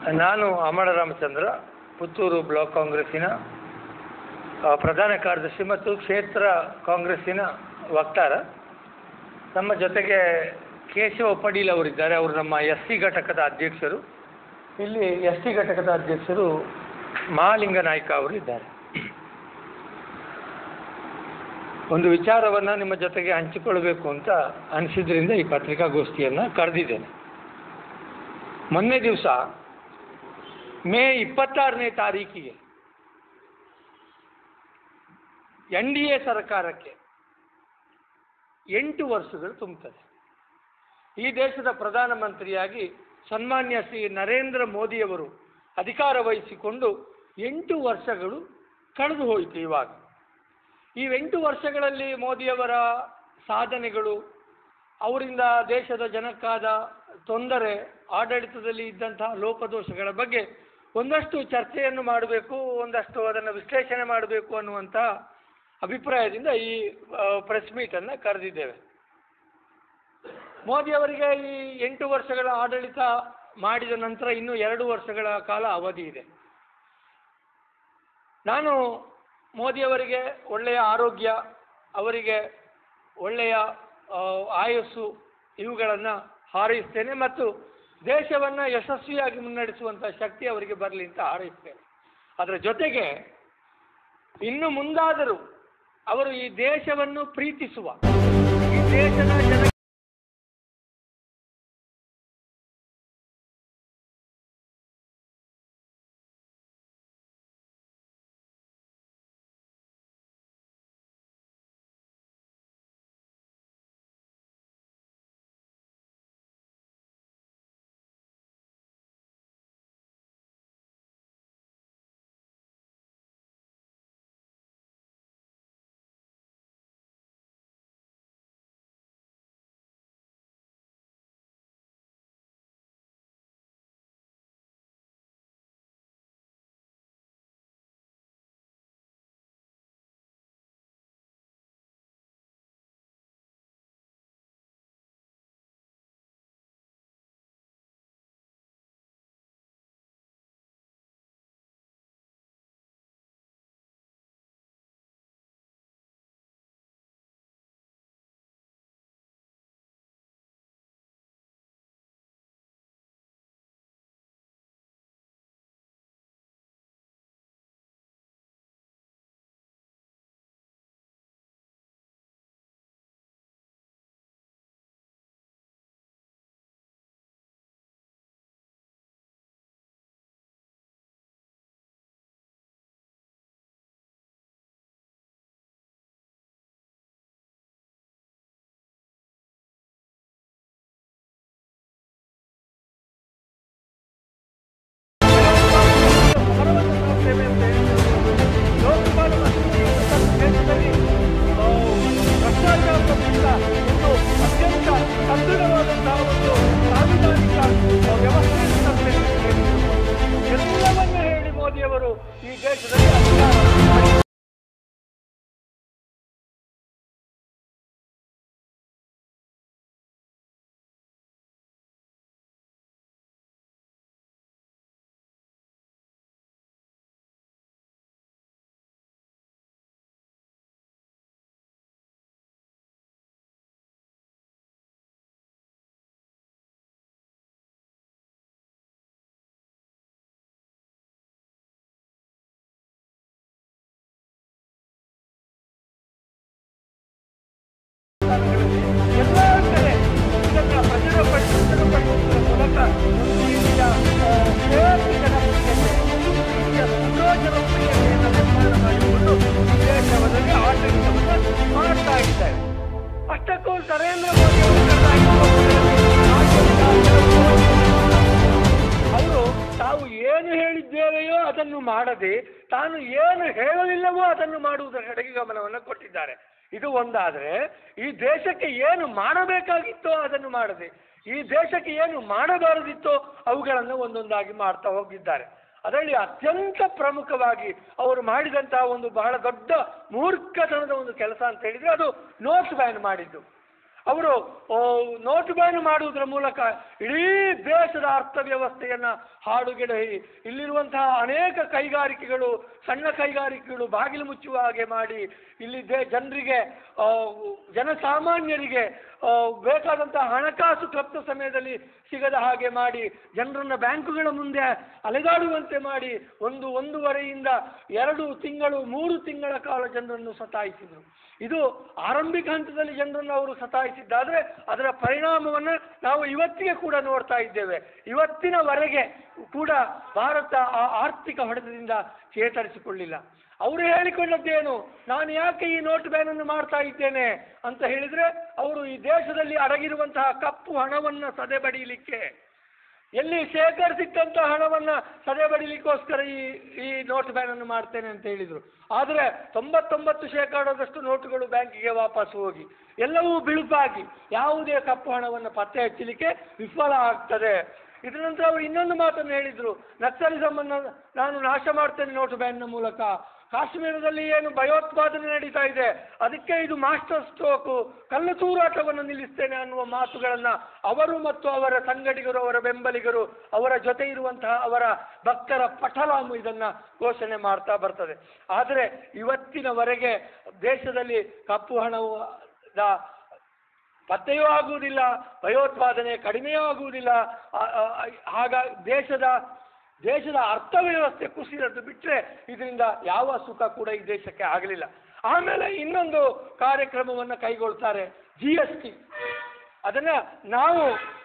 ನಾನು ಅಮರ ರಾಮಚಂದ್ರ ಪುತ್ತೂರು ಬ್ಲಾಕ್ ಕಾಂಗ್ರೆಸ್ಸಿನ ಆ, ಪ್ರಧಾನ ಕಾರ್ಯದರ್ಶಿ ಮತ್ತು ಕ್ಷೇತ್ರ ಕಾಂಗ್ರೆಸ್ಸಿನ ವಕ್ತಾರ ನಮ್ಮ ಜೊತೆಗೆ ಕೇಶವ ಪಡೀಲ್ ಅವರಿದ್ದಾರೆ ಅವರು ನಮ್ಮ ಎಸ್ ಸಿ ಘಟಕದ ಅಧ್ಯಕ್ಷರು ಇಲ್ಲಿ ಎಸ್ ಟಿ ಘಟಕದ ಅಧ್ಯಕ್ಷರು ಮಹಾಲಿಂಗ ನಾಯ್ಕ ಅವರು ಇದ್ದಾರೆ ಒಂದು ವಿಚಾರವನ್ನು ನಿಮ್ಮ ಜೊತೆಗೆ ಹಂಚಿಕೊಳ್ಬೇಕು ಅಂತ ಅನಿಸಿದ್ರಿಂದ ಈ ಪತ್ರಿಕಾಗೋಷ್ಠಿಯನ್ನು ಕರೆದಿದ್ದೇನೆ ಮೊನ್ನೆ ದಿವಸ ಮೇ ಇಪ್ಪತ್ತಾರನೇ ತಾರೀಕಿಗೆ ಎನ್ ಡಿ ಎ ಸರ್ಕಾರಕ್ಕೆ ಎಂಟು ವರ್ಷಗಳು ತುಂಬುತ್ತದೆ ಈ ದೇಶದ ಪ್ರಧಾನಮಂತ್ರಿಯಾಗಿ ಸನ್ಮಾನ್ಯ ಶ್ರೀ ನರೇಂದ್ರ ಮೋದಿಯವರು ಅಧಿಕಾರ ವಹಿಸಿಕೊಂಡು ಎಂಟು ವರ್ಷಗಳು ಕಳೆದು ಹೋಯಿತು ಇವಾಗ ಈ ಎಂಟು ವರ್ಷಗಳಲ್ಲಿ ಮೋದಿಯವರ ಸಾಧನೆಗಳು ಅವರಿಂದ ದೇಶದ ಜನಕ್ಕಾದ ತೊಂದರೆ ಆಡಳಿತದಲ್ಲಿ ಇದ್ದಂತಹ ಲೋಪದೋಷಗಳ ಬಗ್ಗೆ ಒಂದಷ್ಟು ಚರ್ಚೆಯನ್ನು ಮಾಡಬೇಕು ಒಂದಷ್ಟು ಅದನ್ನು ವಿಶ್ಲೇಷಣೆ ಮಾಡಬೇಕು ಅನ್ನುವಂಥ ಅಭಿಪ್ರಾಯದಿಂದ ಈ ಪ್ರೆಸ್ ಮೀಟನ್ನು ಕರೆದಿದ್ದೇವೆ ಮೋದಿಯವರಿಗೆ ಈ ಎಂಟು ವರ್ಷಗಳ ಆಡಳಿತ ಮಾಡಿದ ನಂತರ ಇನ್ನೂ ಎರಡು ವರ್ಷಗಳ ಕಾಲ ಅವಧಿ ಇದೆ ನಾನು ಮೋದಿಯವರಿಗೆ ಒಳ್ಳೆಯ ಆರೋಗ್ಯ ಅವರಿಗೆ ಒಳ್ಳೆಯ ಆ, ಆಯಸ್ಸು ಇವುಗಳನ್ನು ಹಾರೈಸ್ತೇನೆ ಮತ್ತು ದೇಶವನ್ನು ಯಶಸ್ವಿಯಾಗಿ ಮುನ್ನಡೆಸುವಂಥ ಶಕ್ತಿ ಅವರಿಗೆ ಬರಲಿ ಅಂತ ಹಾರೈಸ್ತೇನೆ ಅದರ ಜೊತೆಗೆ ಇನ್ನು ಮುಂದಾದರೂ ಅವರು ಈ ದೇಶವನ್ನು ಪ್ರೀತಿಸುವ ಈ ದೇಶದ ಜನ ಲೋಕಪಾಲ ದೇಶದಲ್ಲಿ ಆ, ಭ್ರಷ್ಟಾಚಾರದ ವಿರುದ್ಧ ಒಂದು ಅತ್ಯಂತ ಸದೃಢವಾದಂತಹ ಒಂದು ಸಾಂವಿಧಾನಿಕ ಆ, ವ್ಯವಸ್ಥೆಯನ್ನು ತರಬೇಕು ಅಂತ ಹೇಳಿದ್ರು. ಎಲ್ಲವನ್ನೂ ಹೇಳಿ ಮೋದಿಯವರು ಈ ದೇಶದಲ್ಲಿ ಅಧಿಕಾರ ಎಲ್ಲ ಕಡೆ ಇದನ್ನು ಪ್ರಚುರಪಡಿಸುವುದರ ಮೂಲಕ ಒಂದು ರೀತಿಯ ಆ, ಶ್ರೇಷ್ಠ ಜನಪ್ರಿಯತೆ, ಒಂದು ರೀತಿಯ ಸುಲೋ ಜನಪ್ರಿಯತೆಯನ್ನು ನಿರ್ಮಾಣ ಮಾಡಿಕೊಂಡು ಈ ದೇಶದಲ್ಲಿ ಆಡಳಿತವನ್ನು ಮಾಡ್ತಾ ಇದ್ದಾರೆ ಅಷ್ಟಕ್ಕೂ ನರೇಂದ್ರ ಮೋದಿ ಅವರು ಕಳೆದ ಐದು ವರ್ಷಗಳಲ್ಲಿ ಅವರು ತಾವು ಏನು ಹೇಳಿದ್ದೇವೆಯೋ ಅದನ್ನು ಮಾಡದೆ ತಾನು ಏನು ಹೇಳಲಿಲ್ಲವೋ ಅದನ್ನು ಮಾಡುವುದರ ಕಡೆಗೆ ಗಮನವನ್ನು ಕೊಟ್ಟಿದ್ದಾರೆ ಇದು ಒಂದಾದರೆ ಈ ದೇಶಕ್ಕೆ ಏನು ಮಾಡಬೇಕಾಗಿತ್ತೋ ಅದನ್ನು ಮಾಡದೆ ಈ ದೇಶಕ್ಕೆ ಏನು ಮಾಡಬಾರದಿತ್ತೋ ಅವುಗಳನ್ನು ಒಂದೊಂದಾಗಿ ಮಾಡ್ತಾ ಹೋಗಿದ್ದಾರೆ ಅದರಲ್ಲಿ ಅತ್ಯಂತ ಪ್ರಮುಖವಾಗಿ ಅವರು ಮಾಡಿದಂತಹ ಒಂದು ಬಹಳ ದೊಡ್ಡ ಮೂರ್ಖತನದ ಒಂದು ಕೆಲಸ ಅಂತ ಹೇಳಿದರೆ ಅದು ನೋಟ್ಸ್ ಬ್ಯಾನ್ ಮಾಡಿದ್ದು ಅವರು ಓ, ನೋಟು ಬ್ಯಾನ್ ಮಾಡುವುದರ ಮೂಲಕ ಇಡೀ ದೇಶದ ಅರ್ಥವ್ಯವಸ್ಥೆಯನ್ನ ಹಾಡುಗೆಡಹಿ ಇಲ್ಲಿರುವಂತಹ ಅನೇಕ ಕೈಗಾರಿಕೆಗಳು ಸಣ್ಣ ಕೈಗಾರಿಕೆಗಳು ಬಾಗಿಲು ಮುಚ್ಚುವ ಹಾಗೆ ಮಾಡಿ ಇಲ್ಲಿ ದೇ ಜನರಿಗೆ ಆ, ಜನಸಾಮಾನ್ಯರಿಗೆ ಆ, ಬೇಕಾದಂತಹ ಹಣಕಾಸು ಕ್ಲಪ್ತ ಸಮಯದಲ್ಲಿ ಸಿಗದ ಹಾಗೆ ಮಾಡಿ ಜನರನ್ನ ಬ್ಯಾಂಕುಗಳ ಮುಂದೆ ಅಲೆದಾಡುವಂತೆ ಮಾಡಿ ಒಂದು ಒಂದೂವರೆಯಿಂದ ಎರಡು ತಿಂಗಳು ಮೂರು ತಿಂಗಳ ಕಾಲ ಜನರನ್ನು ಸತಾಯಿಸಿದರು ಇದು ಆರಂಭಿಕ ಹಂತದಲ್ಲಿ ಜನರನ್ನು ಅವರು ಸತಾಯಿಸಿದ್ದಾದ್ರೆ ಅದರ ಪರಿಣಾಮವನ್ನು ನಾವು ಇವತ್ತಿಗೆ ಕೂಡ ನೋಡ್ತಾ ಇದ್ದೇವೆ ಇವತ್ತಿನವರೆಗೆ ಕೂಡ ಭಾರತ ಆ ಆರ್ಥಿಕ ಹೊಡೆತದಿಂದ ಚೇತರಿಸಿಕೊಳ್ಳಿಲ್ಲ ಅವರು ಹೇಳಿಕೊಂಡದ್ದೇನು ನಾನು ಯಾಕೆ ಈ ನೋಟ್ ಬ್ಯಾನ್ ಅನ್ನು ಮಾಡ್ತಾ ಇದ್ದೇನೆ ಅಂತ ಹೇಳಿದ್ರೆ ಅವರು ಈ ದೇಶದಲ್ಲಿ ಅಡಗಿರುವಂತಹ ಕಪ್ಪು ಹಣವನ್ನ ಸದೆ ಬಡಿಯಲಿಕ್ಕೆ ಎಲ್ಲಿ ಶೇಖರಿಸಿಟ್ಟಂತಹ ಹಣವನ್ನ ಸದೆ ಬಡಿಲಿಕ್ಕೋಸ್ಕರ ಈ ಈ ನೋಟ್ ಬ್ಯಾನ್ ಅನ್ನು ಮಾಡ್ತೇನೆ ಅಂತ ಹೇಳಿದ್ರು ಆದರೆ ತೊಂಬತ್ತೊಂಬತ್ತು ಶೇಕಡದಷ್ಟು ನೋಟುಗಳು ಬ್ಯಾಂಕಿಗೆ ವಾಪಸ್ ಹೋಗಿ ಎಲ್ಲವೂ ಬಿಳುಪಾಗಿ ಯಾವುದೇ ಕಪ್ಪು ಹಣವನ್ನು ಪತ್ತೆ ಹಚ್ಚಲಿಕ್ಕೆ ವಿಫಲ ಆಗ್ತದೆ ಇದರ ನಂತರ ಅವರು ಇನ್ನೊಂದು ಮಾತನ್ನು ಹೇಳಿದ್ರು ನಕ್ಸಲಿಸಮ್ ಅನ್ನು ನಾನು ನಾಶ ಮಾಡ್ತೇನೆ ನೋಟು ಬ್ಯಾನ್ನ ಮೂಲಕ ಕಾಶ್ಮೀರದಲ್ಲಿ ಏನು ಭಯೋತ್ಪಾದನೆ ನಡೀತಾ ಇದೆ ಅದಕ್ಕೆ ಇದು ಮಾಸ್ಟರ್ ಸ್ಟ್ರೋಕು ಕಲ್ಲು ತೂರಾಟವನ್ನು ನಿಲ್ಲಿಸ್ತೇನೆ ಅನ್ನುವ ಮಾತುಗಳನ್ನ ಅವರು ಮತ್ತು ಅವರ ಸಂಗಡಿಗರು ಅವರ ಬೆಂಬಲಿಗರು ಅವರ ಜೊತೆ ಇರುವಂತಹ ಅವರ ಭಕ್ತರ ಪಠಲಾಮು ಇದನ್ನ ಘೋಷಣೆ ಮಾಡ್ತಾ ಬರ್ತದೆ ಆದರೆ ಇವತ್ತಿನವರೆಗೆ ದೇಶದಲ್ಲಿ ಕಪ್ಪು ಹಣವು ದ- ಪತ್ತೆಯೂ ಆಗುವುದಿಲ್ಲ ಭಯೋತ್ಪಾದನೆ ಕಡಿಮೆಯೂ ಆಗುವುದಿಲ್ಲ ಆ- ಆ- ಆ- ಹಾಗ ದೇಶದ ದೇಶದ ಅರ್ಥವ್ಯವಸ್ಥೆ ಕುಸಿದದ್ದು ಬಿಟ್ಟರೆ ಇದರಿಂದ ಯಾವ ಸುಖ ಕೂಡ ಈ ದೇಶಕ್ಕೆ ಆಗಲಿಲ್ಲ ಆಮೇಲೆ ಇನ್ನೊಂದು ಕಾರ್ಯಕ್ರಮವನ್ನು ಕೈಗೊಳ್ತಾರೆ ಜಿ ಎಸ್ ಟಿ ಅದನ್ನ ನಾವು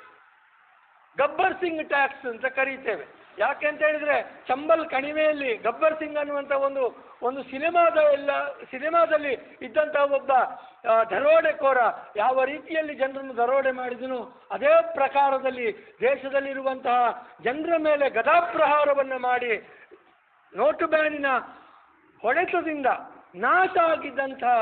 ಗಬ್ಬರ್ ಸಿಂಗ್ ಟ್ಯಾಕ್ಸ್ ಅಂತ ಕರೀತೇವೆ ಯಾಕೆ ಅಂತ ಹೇಳಿದ್ರೆ ಚಂಬಲ್ ಕಣಿವೆಯಲ್ಲಿ ಗಬ್ಬರ್ ಸಿಂಗ್ ಅನ್ನುವಂಥ ಒಂದು ಒಂದು ಸಿನಿಮಾದ ಎಲ್ಲ ಸಿನಿಮಾದಲ್ಲಿ ಇದ್ದಂತಹ ಒಬ್ಬ ಆ, ದರೋಡೆಕೋರ ಯಾವ ರೀತಿಯಲ್ಲಿ ಜನರನ್ನು ದರೋಡೆ ಮಾಡಿದನು ಅದೇ ಪ್ರಕಾರದಲ್ಲಿ ದೇಶದಲ್ಲಿರುವಂತಹ ಜನರ ಮೇಲೆ ಗದಾಪ್ರಹಾರವನ್ನು ಮಾಡಿ ನೋಟು ಬ್ಯಾನಿನ ಹೊಡೆತದಿಂದ ನಾಶ ಆಗಿದ್ದಂತಹ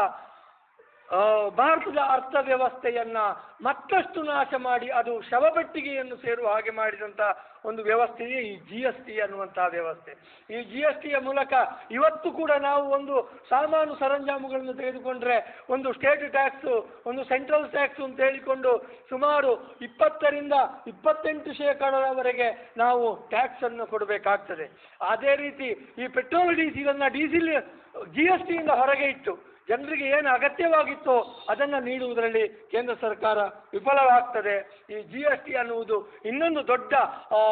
ಆ, ಭಾರತದ ಅರ್ಥವ್ಯವಸ್ಥೆಯನ್ನ ಮತ್ತಷ್ಟು ನಾಶ ಮಾಡಿ ಅದು ಶವಪೆಟ್ಟಿಗೆಯನ್ನು ಸೇರುವ ಹಾಗೆ ಮಾಡಿದಂಥ ಒಂದು ವ್ಯವಸ್ಥೆಯೇ ಈ ಜಿ ಎಸ್ ಟಿ ಅನ್ನುವಂತಹ ವ್ಯವಸ್ಥೆ ಈ ಜಿ ಎಸ್ ಟಿಯ ಮೂಲಕ ಇವತ್ತು ಕೂಡ ನಾವು ಒಂದು ಸಾಮಾನು ಸರಂಜಾಮುಗಳನ್ನು ತೆಗೆದುಕೊಂಡ್ರೆ ಒಂದು ಸ್ಟೇಟ್ ಟ್ಯಾಕ್ಸು ಒಂದು ಸೆಂಟ್ರಲ್ ಟ್ಯಾಕ್ಸ್ ಅಂತ ಹೇಳಿಕೊಂಡು ಸುಮಾರು ಇಪ್ಪತ್ತರಿಂದ ಇಪ್ಪತ್ತೆಂಟು ಶೇಕಡದವರೆಗೆ ನಾವು ಟ್ಯಾಕ್ಸ್ ಅನ್ನು ಕೊಡಬೇಕಾಗ್ತದೆ ಅದೇ ರೀತಿ ಈ ಪೆಟ್ರೋಲ್ ಡೀಸೆಲನ್ನು ಡೀಸೆಲ್ ಜಿ ಎಸ್ ಟಿಯಿಂದ ಹೊರಗೆ ಇಟ್ಟು ಜನರಿಗೆ ಏನು ಅಗತ್ಯವಾಗಿತ್ತೋ ಅದನ್ನು ನೀಡುವುದರಲ್ಲಿ ಕೇಂದ್ರ ಸರ್ಕಾರ ವಿಫಲವಾಗ್ತದೆ ಈ ಜಿ ಎಸ್ ಟಿ ಅನ್ನುವುದು ಇನ್ನೊಂದು ದೊಡ್ಡ ಆ,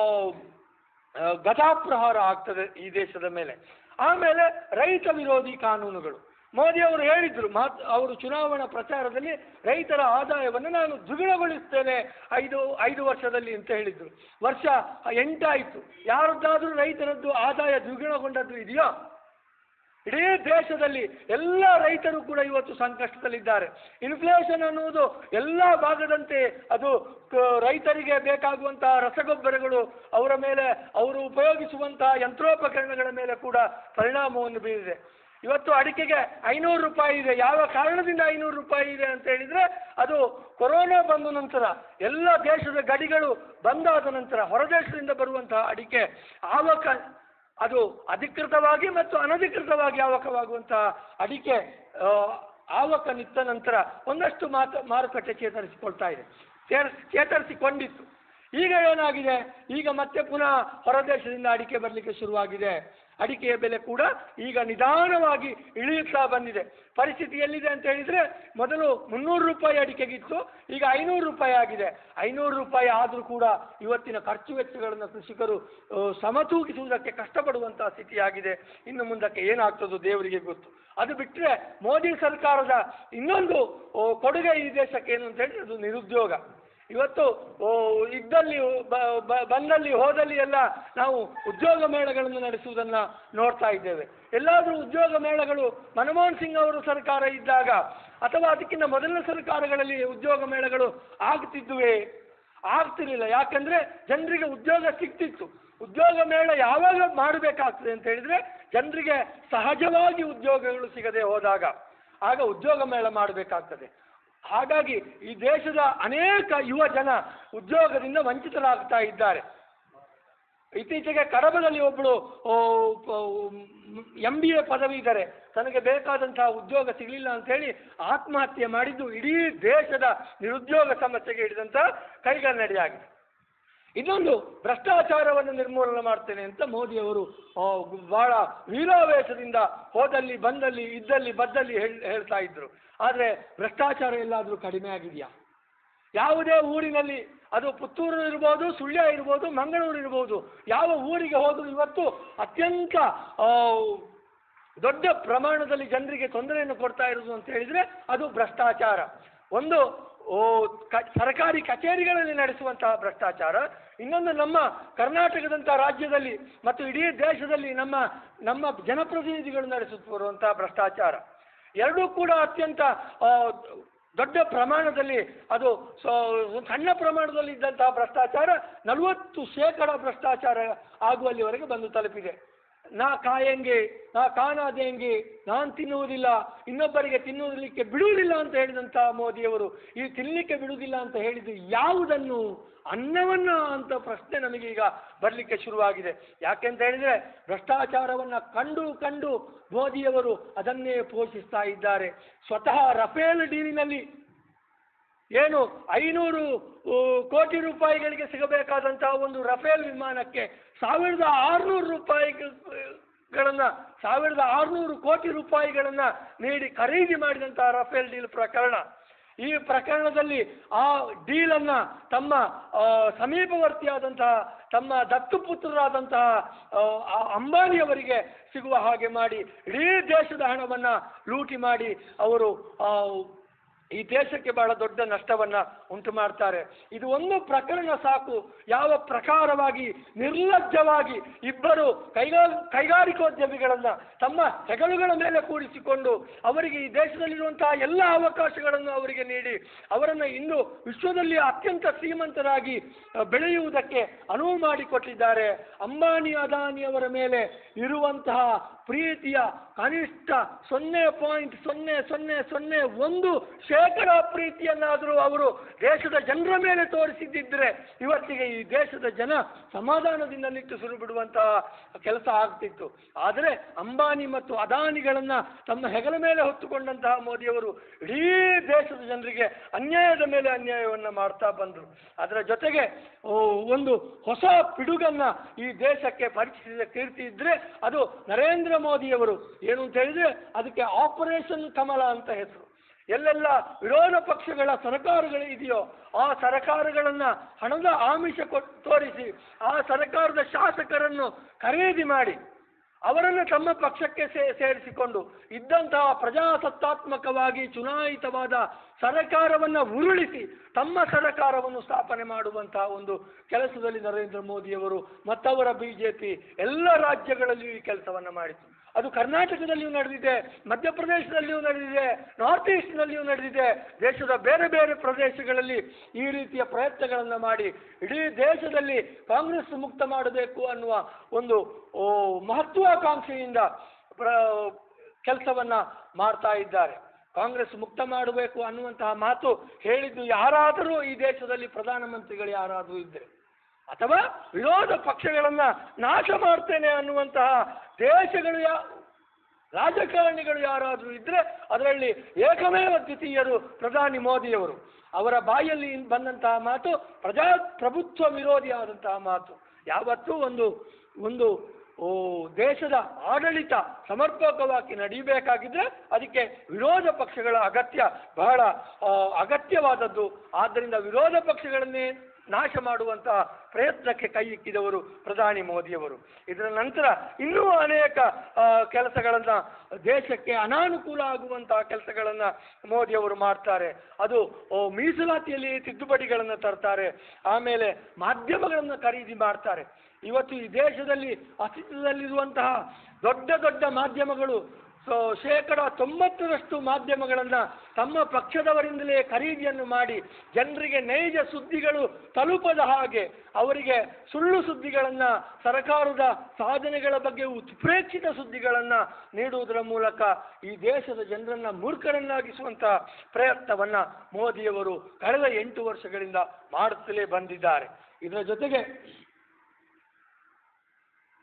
ಆ, ಗದಾಪ್ರಹಾರ ಆಗ್ತದೆ ಈ ದೇಶದ ಮೇಲೆ ಆಮೇಲೆ ರೈತ ವಿರೋಧಿ ಕಾನೂನುಗಳು ಮೋದಿ ಅವರು ಹೇಳಿದ್ರು ಮಾತ್ ಅವರು ಚುನಾವಣಾ ಪ್ರಚಾರದಲ್ಲಿ ರೈತರ ಆದಾಯವನ್ನು ನಾನು ದ್ವಿಗುಣಗೊಳಿಸ್ತೇನೆ ಐದು ಐದು ವರ್ಷದಲ್ಲಿ ಅಂತ ಹೇಳಿದ್ರು ವರ್ಷ ಎಂಟಾಯಿತು ಯಾರದ್ದಾದ್ರೂ ರೈತರದ್ದು ಆದಾಯ ದ್ವಿಗುಣಗೊಂಡದ್ದು ಇದೆಯೋ ಇಡೀ ದೇಶದಲ್ಲಿ ಎಲ್ಲ ರೈತರು ಕೂಡ ಇವತ್ತು ಸಂಕಷ್ಟದಲ್ಲಿದ್ದಾರೆ ಇನ್ಫ್ಲೇಷನ್ ಅನ್ನುವುದು ಎಲ್ಲ ಭಾಗದಂತೆ ಅದು ಕ- ರೈತರಿಗೆ ಬೇಕಾಗುವಂತಹ ರಸಗೊಬ್ಬರಗಳು ಅವರ ಮೇಲೆ ಅವರು ಉಪಯೋಗಿಸುವಂತಹ ಯಂತ್ರೋಪಕರಣಗಳ ಮೇಲೆ ಕೂಡ ಪರಿಣಾಮವನ್ನು ಬೀರಿದೆ ಇವತ್ತು ಅಡಿಕೆಗೆ ಐನೂರು ರೂಪಾಯಿ ಇದೆ ಯಾವ ಕಾರಣದಿಂದ ಐನೂರು ರೂಪಾಯಿ ಇದೆ ಅಂತ ಹೇಳಿದ್ರೆ ಅದು ಕೊರೋನಾ ಬಂದ ನಂತರ ಎಲ್ಲ ದೇಶದ ಗಡಿಗಳು ಬಂದಾದ ನಂತರ ಹೊರದೇಶದಿಂದ ಬರುವಂತಹ ಅಡಿಕೆ ಆವಕ ಅದು ಅಧಿಕೃತವಾಗಿ ಮತ್ತು ಅನಧಿಕೃತವಾಗಿ ಆವಕವಾಗುವಂತಹ ಅಡಿಕೆ ಆ, ಆವಕ ನಿತ್ತ ನಂತರ ಒಂದಷ್ಟು ಮಾತ ಮಾರುಕಟ್ಟೆ ಚೇತರಿಸಿಕೊಳ್ತಾ ಇದೆ ಚೇರ್ ಚೇತರಿಸಿಕೊಂಡಿತ್ತು ಈಗ ಏನಾಗಿದೆ ಈಗ ಮತ್ತೆ ಪುನಃ ಹೊರದೇಶದಿಂದ ಅಡಿಕೆ ಬರಲಿಕ್ಕೆ ಶುರುವಾಗಿದೆ ಅಡಿಕೆಯ ಬೆಲೆ ಕೂಡ ಈಗ ನಿಧಾನವಾಗಿ ಇಳಿಯುತ್ತಾ ಬಂದಿದೆ ಪರಿಸ್ಥಿತಿ ಎಲ್ಲಿದೆ ಅಂತ ಹೇಳಿದ್ರೆ ಮೊದಲು ಮುನ್ನೂರು ರೂಪಾಯಿ ಅಡಿಕೆಗಿತ್ತು ಈಗ ಐನೂರು ರೂಪಾಯಿ ಆಗಿದೆ ಐನೂರು ರೂಪಾಯಿ ಆದರೂ ಕೂಡ ಇವತ್ತಿನ ಖರ್ಚು ವೆಚ್ಚಗಳನ್ನು ಕೃಷಿಕರು ಆ, ಸಮತೂಗಿಸುವುದಕ್ಕೆ ಕಷ್ಟಪಡುವಂತಹ ಸ್ಥಿತಿಯಾಗಿದೆ ಇನ್ನು ಮುಂದಕ್ಕೆ ಏನಾಗ್ತದೋ ದೇವರಿಗೆ ಗೊತ್ತು ಅದು ಬಿಟ್ಟರೆ ಮೋದಿ ಸರ್ಕಾರದ ಇನ್ನೊಂದು ಆ, ಕೊಡುಗೆ ಈ ದೇಶಕ್ಕೆ ಏನು ಅಂತ ಹೇಳಿದ್ರೆ ಅದು ನಿರುದ್ಯೋಗ ಇವತ್ತು ಓ, ಇದ್ದಲ್ಲಿ ಬ- ಬ- ಬಂದಲ್ಲಿ ಹೋದಲ್ಲಿ ಎಲ್ಲ ನಾವು ಉದ್ಯೋಗ ಮೇಳಗಳನ್ನು ನಡೆಸುವುದನ್ನ ನೋಡ್ತಾ ಇದ್ದೇವೆ ಎಲ್ಲಾದರೂ ಉದ್ಯೋಗ ಮೇಳಗಳು ಮನಮೋಹನ್ ಸಿಂಗ್ ಅವರ ಸರ್ಕಾರ ಇದ್ದಾಗ ಅಥವಾ ಅದಕ್ಕಿಂತ ಮೊದಲಿನ ಸರ್ಕಾರಗಳಲ್ಲಿ ಉದ್ಯೋಗ ಮೇಳಗಳು ಆಗ್ತಿದ್ದುವೇ ಆಗ್ತಿರ್ಲಿಲ್ಲ ಯಾಕಂದ್ರೆ ಜನರಿಗೆ ಉದ್ಯೋಗ ಸಿಗ್ತಿತ್ತು ಉದ್ಯೋಗ ಮೇಳ ಯಾವಾಗ ಮಾಡಬೇಕಾಗ್ತದೆ ಅಂತ ಹೇಳಿದ್ರೆ ಜನರಿಗೆ ಸಹಜವಾಗಿ ಉದ್ಯೋಗಗಳು ಸಿಗದೆ ಹೋದಾಗ ಆಗ ಉದ್ಯೋಗ ಮೇಳ ಮಾಡಬೇಕಾಗ್ತದೆ ಹಾಗಾಗಿ ಈ ದೇಶದ ಅನೇಕ ಯುವ ಜನ ಉದ್ಯೋಗದಿಂದ ವಂಚಿತರಾಗ್ತಾ ಇದ್ದಾರೆ ಇತ್ತೀಚೆಗೆ ಕಡಬದಲ್ಲಿ ಒಬ್ಬಳು ಎಂ ಬಿ ಎ ಪದವಿ ಇದ್ದಾರೆ ತನಗೆ ಬೇಕಾದಂತಹ ಉದ್ಯೋಗ ಸಿಗಲಿಲ್ಲ ಅಂತ ಹೇಳಿ ಆತ್ಮಹತ್ಯೆ ಮಾಡಿದ್ದು ಇಡೀ ದೇಶದ ನಿರುದ್ಯೋಗ ಸಮಸ್ಯೆಗೆ ಹಿಡಿದಂಥ ಕೈಗನ್ನಡಿಯಾಗಿದೆ ಇನ್ನೊಂದು ಭ್ರಷ್ಟಾಚಾರವನ್ನು ನಿರ್ಮೂಲನೆ ಮಾಡ್ತೇನೆ ಅಂತ ಮೋದಿಯವರು ಆ, ಬಹಳ ವೀರಾವೇಶದಿಂದ ಹೋದಲ್ಲಿ ಬಂದಲ್ಲಿ ಇದ್ದಲ್ಲಿ ಬದ್ದಲ್ಲಿ ಹೇಳ್ ಹೇಳ್ತಾ ಇದ್ರು ಆದರೆ ಭ್ರಷ್ಟಾಚಾರ ಎಲ್ಲಾದರೂ ಕಡಿಮೆ ಆಗಿದೆಯಾ ಯಾವುದೇ ಊರಿನಲ್ಲಿ ಅದು ಪುತ್ತೂರು ಇರ್ಬೋದು ಸುಳ್ಯ ಇರ್ಬೋದು ಮಂಗಳೂರು ಇರ್ಬೋದು ಯಾವ ಊರಿಗೆ ಹೋದರೂ ಇವತ್ತು ಅತ್ಯಂತ ಆ, ದೊಡ್ಡ ಪ್ರಮಾಣದಲ್ಲಿ ಜನರಿಗೆ ತೊಂದರೆಯನ್ನು ಕೊಡ್ತಾ ಇರುವುದು ಅಂತ ಹೇಳಿದರೆ ಅದು ಭ್ರಷ್ಟಾಚಾರ ಒಂದು ಓ ಕ ಸರ್ಕಾರಿ ಕಚೇರಿಗಳಲ್ಲಿ ನಡೆಸುವಂತಹ ಭ್ರಷ್ಟಾಚಾರ ಇನ್ನೊಂದು ನಮ್ಮ ಕರ್ನಾಟಕದಂಥ ರಾಜ್ಯದಲ್ಲಿ ಮತ್ತು ಇಡೀ ದೇಶದಲ್ಲಿ ನಮ್ಮ ನಮ್ಮ ಜನಪ್ರತಿನಿಧಿಗಳು ನಡೆಸುತ್ತಿರುವಂತಹ ಭ್ರಷ್ಟಾಚಾರ ಎರಡೂ ಕೂಡ ಅತ್ಯಂತ ಆ, ದೊಡ್ಡ ಪ್ರಮಾಣದಲ್ಲಿ ಅದು ಸೊ- ಸಣ್ಣ ಪ್ರಮಾಣದಲ್ಲಿ ಇದ್ದಂತಹ ಭ್ರಷ್ಟಾಚಾರ ನಲವತ್ತು ಶೇಕಡ ಭ್ರಷ್ಟಾಚಾರ ಆಗುವಲ್ಲಿವರೆಗೆ ಬಂದು ತಲುಪಿದೆ ನಾ ಕಾಯಂಗೆ ನಾ ಕಾಣಾದೆಂಗೆ ನಾನು ತಿನ್ನುವುದಿಲ್ಲ ಇನ್ನೊಬ್ಬರಿಗೆ ತಿನ್ನುವುದಕ್ಕೆ ಬಿಡುವುದಿಲ್ಲ ಅಂತ ಹೇಳಿದಂಥ ಮೋದಿಯವರು ಈ ತಿನ್ನಲಿಕ್ಕೆ ಬಿಡುವುದಿಲ್ಲ ಅಂತ ಹೇಳಿದ್ದು ಯಾವುದನ್ನು ಅನ್ನವನ್ನ ಅಂತ ಪ್ರಶ್ನೆ ನಮಗೆ ಈಗ ಬರಲಿಕ್ಕೆ ಶುರುವಾಗಿದೆ ಯಾಕೆಂತ ಹೇಳಿದರೆ ಭ್ರಷ್ಟಾಚಾರವನ್ನು ಕಂಡು ಕಂಡು ಮೋದಿಯವರು ಅದನ್ನೇ ಪೋಷಿಸ್ತಾ ಇದ್ದಾರೆ ಸ್ವತಃ ರಫೇಲ್ ಡೀಲಿನಲ್ಲಿ ಏನು ಐನೂರು ಊ, ಕೋಟಿ ರೂಪಾಯಿಗಳಿಗೆ ಸಿಗಬೇಕಾದಂತಹ ಒಂದು ರಫೇಲ್ ವಿಮಾನಕ್ಕೆ ಸಾವಿರದ ಆರುನೂರು ರೂಪಾಯಿಗಳನ್ನು ಸಾವಿರದ ಆರುನೂರು ಕೋಟಿ ರೂಪಾಯಿಗಳನ್ನು ನೀಡಿ ಖರೀದಿ ಮಾಡಿದಂತಹ ರಫೇಲ್ ಡೀಲ್ ಪ್ರಕರಣ ಈ ಪ್ರಕರಣದಲ್ಲಿ ಆ ಡೀಲನ್ನು ತಮ್ಮ ಆ, ಸಮೀಪವರ್ತಿಯಾದಂತಹ ತಮ್ಮ ದತ್ತುಪುತ್ರರಾದಂತಹ ಆ, ಆ ಅಂಬಾನಿಯವರಿಗೆ ಸಿಗುವ ಹಾಗೆ ಮಾಡಿ ಇಡೀ ದೇಶದ ಹಣವನ್ನು ಲೂಟಿ ಮಾಡಿ ಅವರು ಆ, ಈ ದೇಶಕ್ಕೆ ಬಹಳ ದೊಡ್ಡ ನಷ್ಟವನ್ನ ಉಂಟು ಮಾಡ್ತಾರೆ ಇದು ಒಂದು ಪ್ರಕರಣ ಸಾಕು ಯಾವ ಪ್ರಕಾರವಾಗಿ ನಿರ್ಲಜ್ಜವಾಗಿ ಇಬ್ಬರು ಕೈಗಾ ಕೈಗಾರಿಕೋದ್ಯಮಿಗಳನ್ನ ತಮ್ಮ ಹೆಗಲುಗಳ ಮೇಲೆ ಕೂಡಿಸಿಕೊಂಡು ಅವರಿಗೆ ಈ ದೇಶದಲ್ಲಿರುವಂತಹ ಎಲ್ಲ ಅವಕಾಶಗಳನ್ನು ಅವರಿಗೆ ನೀಡಿ ಅವರನ್ನು ಇಂದು ವಿಶ್ವದಲ್ಲಿ ಅತ್ಯಂತ ಶ್ರೀಮಂತರಾಗಿ ಅ, ಬೆಳೆಯುವುದಕ್ಕೆ ಅನುವು ಮಾಡಿಕೊಟ್ಟಿದ್ದಾರೆ ಅಂಬಾನಿ ಅದಾನಿಯವರ ಮೇಲೆ ಇರುವಂತಹ ಪ್ರೀತಿಯ ಕನಿಷ್ಠ ಸೊನ್ನೆ ಪಾಯಿಂಟ್ ಸೊನ್ನೆ ಸೊನ್ನೆ ಸೊನ್ನೆ ಒಂದು ಶೇಕಡ ಪ್ರೀತಿಯನ್ನಾದರೂ ಅವರು ದೇಶದ ಜನರ ಮೇಲೆ ತೋರಿಸಿದ್ದಿದ್ರೆ ಇವತ್ತಿಗೆ ಈ ದೇಶದ ಜನ ಸಮಾಧಾನದಿಂದ ನಿಟ್ಟುಸಿರು ಬಿಡುವಂತಹ ಕೆಲಸ ಆಗ್ತಿತ್ತು ಆದರೆ ಅಂಬಾನಿ ಮತ್ತು ಅದಾನಿಗಳನ್ನ ತಮ್ಮ ಹೆಗಲ ಮೇಲೆ ಹೊತ್ತುಕೊಂಡಂತಹ ಮೋದಿಯವರು ಇಡೀ ದೇಶದ ಜನರಿಗೆ ಅನ್ಯಾಯದ ಮೇಲೆ ಅನ್ಯಾಯವನ್ನ ಮಾಡ್ತಾ ಬಂದರು ಅದರ ಜೊತೆಗೆ ಓ, ಒಂದು ಹೊಸ ಪಿಡುಗನ್ನ ಈ ದೇಶಕ್ಕೆ ಪರಿಚಯಿಸಿದ ಕೀರ್ತಿ ಇದ್ರೆ ಅದು ನರೇಂದ್ರ ಮೋದಿಯವರು ಏನು ಅಂತ ಹೇಳಿದ್ರೆ ಅದಕ್ಕೆ ಆಪರೇಷನ್ ಕಮಲ ಅಂತ ಹೆಸರು ಎಲ್ಲೆಲ್ಲ ವಿರೋಧ ಪಕ್ಷಗಳ ಸರ್ಕಾರಗಳು ಇದೆಯೋ ಆ ಸರ್ಕಾರಗಳನ್ನ ಹಣದ ಆಮಿಷ ಕೊಟ್ಟು ತೋರಿಸಿ ಆ ಸರ್ಕಾರದ ಶಾಸಕರನ್ನು ಖರೀದಿ ಮಾಡಿ ಅವರನ್ನು ತಮ್ಮ ಪಕ್ಷಕ್ಕೆ ಸೇ ಸೇರಿಸಿಕೊಂಡು ಇದ್ದಂತಹ ಪ್ರಜಾಸತ್ತಾತ್ಮಕವಾಗಿ ಚುನಾಯಿತವಾದ ಸರಕಾರವನ್ನು ಉರುಳಿಸಿ ತಮ್ಮ ಸರಕಾರವನ್ನು ಸ್ಥಾಪನೆ ಮಾಡುವಂತಹ ಒಂದು ಕೆಲಸದಲ್ಲಿ ನರೇಂದ್ರ ಮೋದಿಯವರು ಮತ್ತವರ ಬಿ ಜೆ ಪಿ ಎಲ್ಲ ರಾಜ್ಯಗಳಲ್ಲಿಯೂ ಈ ಕೆಲಸವನ್ನು ಮಾಡಿತು ಅದು ಕರ್ನಾಟಕದಲ್ಲಿಯೂ ನಡೆದಿದೆ ಮಧ್ಯಪ್ರದೇಶದಲ್ಲಿಯೂ ನಡೆದಿದೆ ನಾರ್ತ್ ಈಸ್ಟ್ನಲ್ಲಿಯೂ ನಡೆದಿದೆ ದೇಶದ ಬೇರೆ ಬೇರೆ ಪ್ರದೇಶಗಳಲ್ಲಿ ಈ ರೀತಿಯ ಪ್ರಯತ್ನಗಳನ್ನು ಮಾಡಿ ಇಡೀ ದೇಶದಲ್ಲಿ ಕಾಂಗ್ರೆಸ್ ಮುಕ್ತ ಮಾಡಬೇಕು ಅನ್ನುವ ಒಂದು ಓ, ಮಹತ್ವಾಕಾಂಕ್ಷೆಯಿಂದ ಪ್ರ ಕೆಲಸವನ್ನ ಮಾಡ್ತಾ ಇದ್ದಾರೆ ಕಾಂಗ್ರೆಸ್ ಮುಕ್ತ ಮಾಡಬೇಕು ಅನ್ನುವಂತಹ ಮಾತು ಹೇಳಿದ್ದು ಯಾರಾದರೂ ಈ ದೇಶದಲ್ಲಿ ಪ್ರಧಾನಮಂತ್ರಿಗಳು ಯಾರಾದರೂ ಇದ್ದರೆ ಅಥವಾ ವಿರೋಧ ಪಕ್ಷಗಳನ್ನ ನಾಶ ಮಾಡ್ತೇನೆ ಅನ್ನುವಂತಹ ದೇಶಗಳು ಯಾ ರಾಜಕಾರಣಿಗಳು ಯಾರಾದರೂ ಇದ್ರೆ ಅದರಲ್ಲಿ ಏಕಮೇವ ದ್ವಿತೀಯರು ಪ್ರಧಾನಿ ಮೋದಿಯವರು ಅವರ ಬಾಯಲ್ಲಿ ಬಂದಂತಹ ಮಾತು ಪ್ರಜಾಪ್ರಭುತ್ವ ವಿರೋಧಿಯಾದಂತಹ ಮಾತು ಯಾವತ್ತೂ ಒಂದು ಒಂದು ಓ ದೇಶದ ಆಡಳಿತ ಸಮರ್ಪಕವಾಗಿ ನಡೀಬೇಕಾಗಿದ್ರೆ ಅದಕ್ಕೆ ವಿರೋಧ ಪಕ್ಷಗಳ ಅಗತ್ಯ ಬಹಳ ಆ, ಅಗತ್ಯವಾದದ್ದು ಆದ್ದರಿಂದ ವಿರೋಧ ಪಕ್ಷಗಳನ್ನೇ ನಾಶ ಮಾಡುವಂತಹ ಪ್ರಯತ್ನಕ್ಕೆ ಕೈ ಇಕ್ಕಿದವರು ಪ್ರಧಾನಿ ಮೋದಿಯವರು ಇದರ ನಂತರ ಇನ್ನೂ ಅನೇಕ ಆ, ಕೆಲಸಗಳನ್ನ ದೇಶಕ್ಕೆ ಅನಾನುಕೂಲ ಆಗುವಂತಹ ಕೆಲಸಗಳನ್ನ ಮೋದಿಯವರು ಮಾಡ್ತಾರೆ ಅದು ಓ, ಮೀಸಲಾತಿಯಲ್ಲಿ ತಿದ್ದುಪಡಿಗಳನ್ನು ತರ್ತಾರೆ ಆಮೇಲೆ ಮಾಧ್ಯಮಗಳನ್ನು ಖರೀದಿ ಮಾಡ್ತಾರೆ ಇವತ್ತು ಈ ದೇಶದಲ್ಲಿ ಅಸ್ತಿತ್ವದಲ್ಲಿರುವಂತಹ ದೊಡ್ಡ ದೊಡ್ಡ ಮಾಧ್ಯಮಗಳು ಸೊ ಶೇಕಡ ತೊಂಬತ್ತರಷ್ಟು ಮಾಧ್ಯಮಗಳನ್ನು ತಮ್ಮ ಪಕ್ಷದವರಿಂದಲೇ ಖರೀದಿಯನ್ನು ಮಾಡಿ ಜನರಿಗೆ ನೈಜ ಸುದ್ದಿಗಳು ತಲುಪದ ಹಾಗೆ ಅವರಿಗೆ ಸುಳ್ಳು ಸುದ್ದಿಗಳನ್ನು ಸರ್ಕಾರದ ಸಾಧನೆಗಳ ಬಗ್ಗೆ ಉತ್ಪ್ರೇಕ್ಷಿತ ಸುದ್ದಿಗಳನ್ನು ನೀಡುವುದರ ಮೂಲಕ ಈ ದೇಶದ ಜನರನ್ನ ಮೂರ್ಖರನ್ನಾಗಿಸುವಂತಹ ಪ್ರಯತ್ನವನ್ನ ಮೋದಿಯವರು ಕಳೆದ ಎಂಟು ವರ್ಷಗಳಿಂದ ಮಾಡುತ್ತಲೇ ಬಂದಿದ್ದಾರೆ ಇದರ ಜೊತೆಗೆ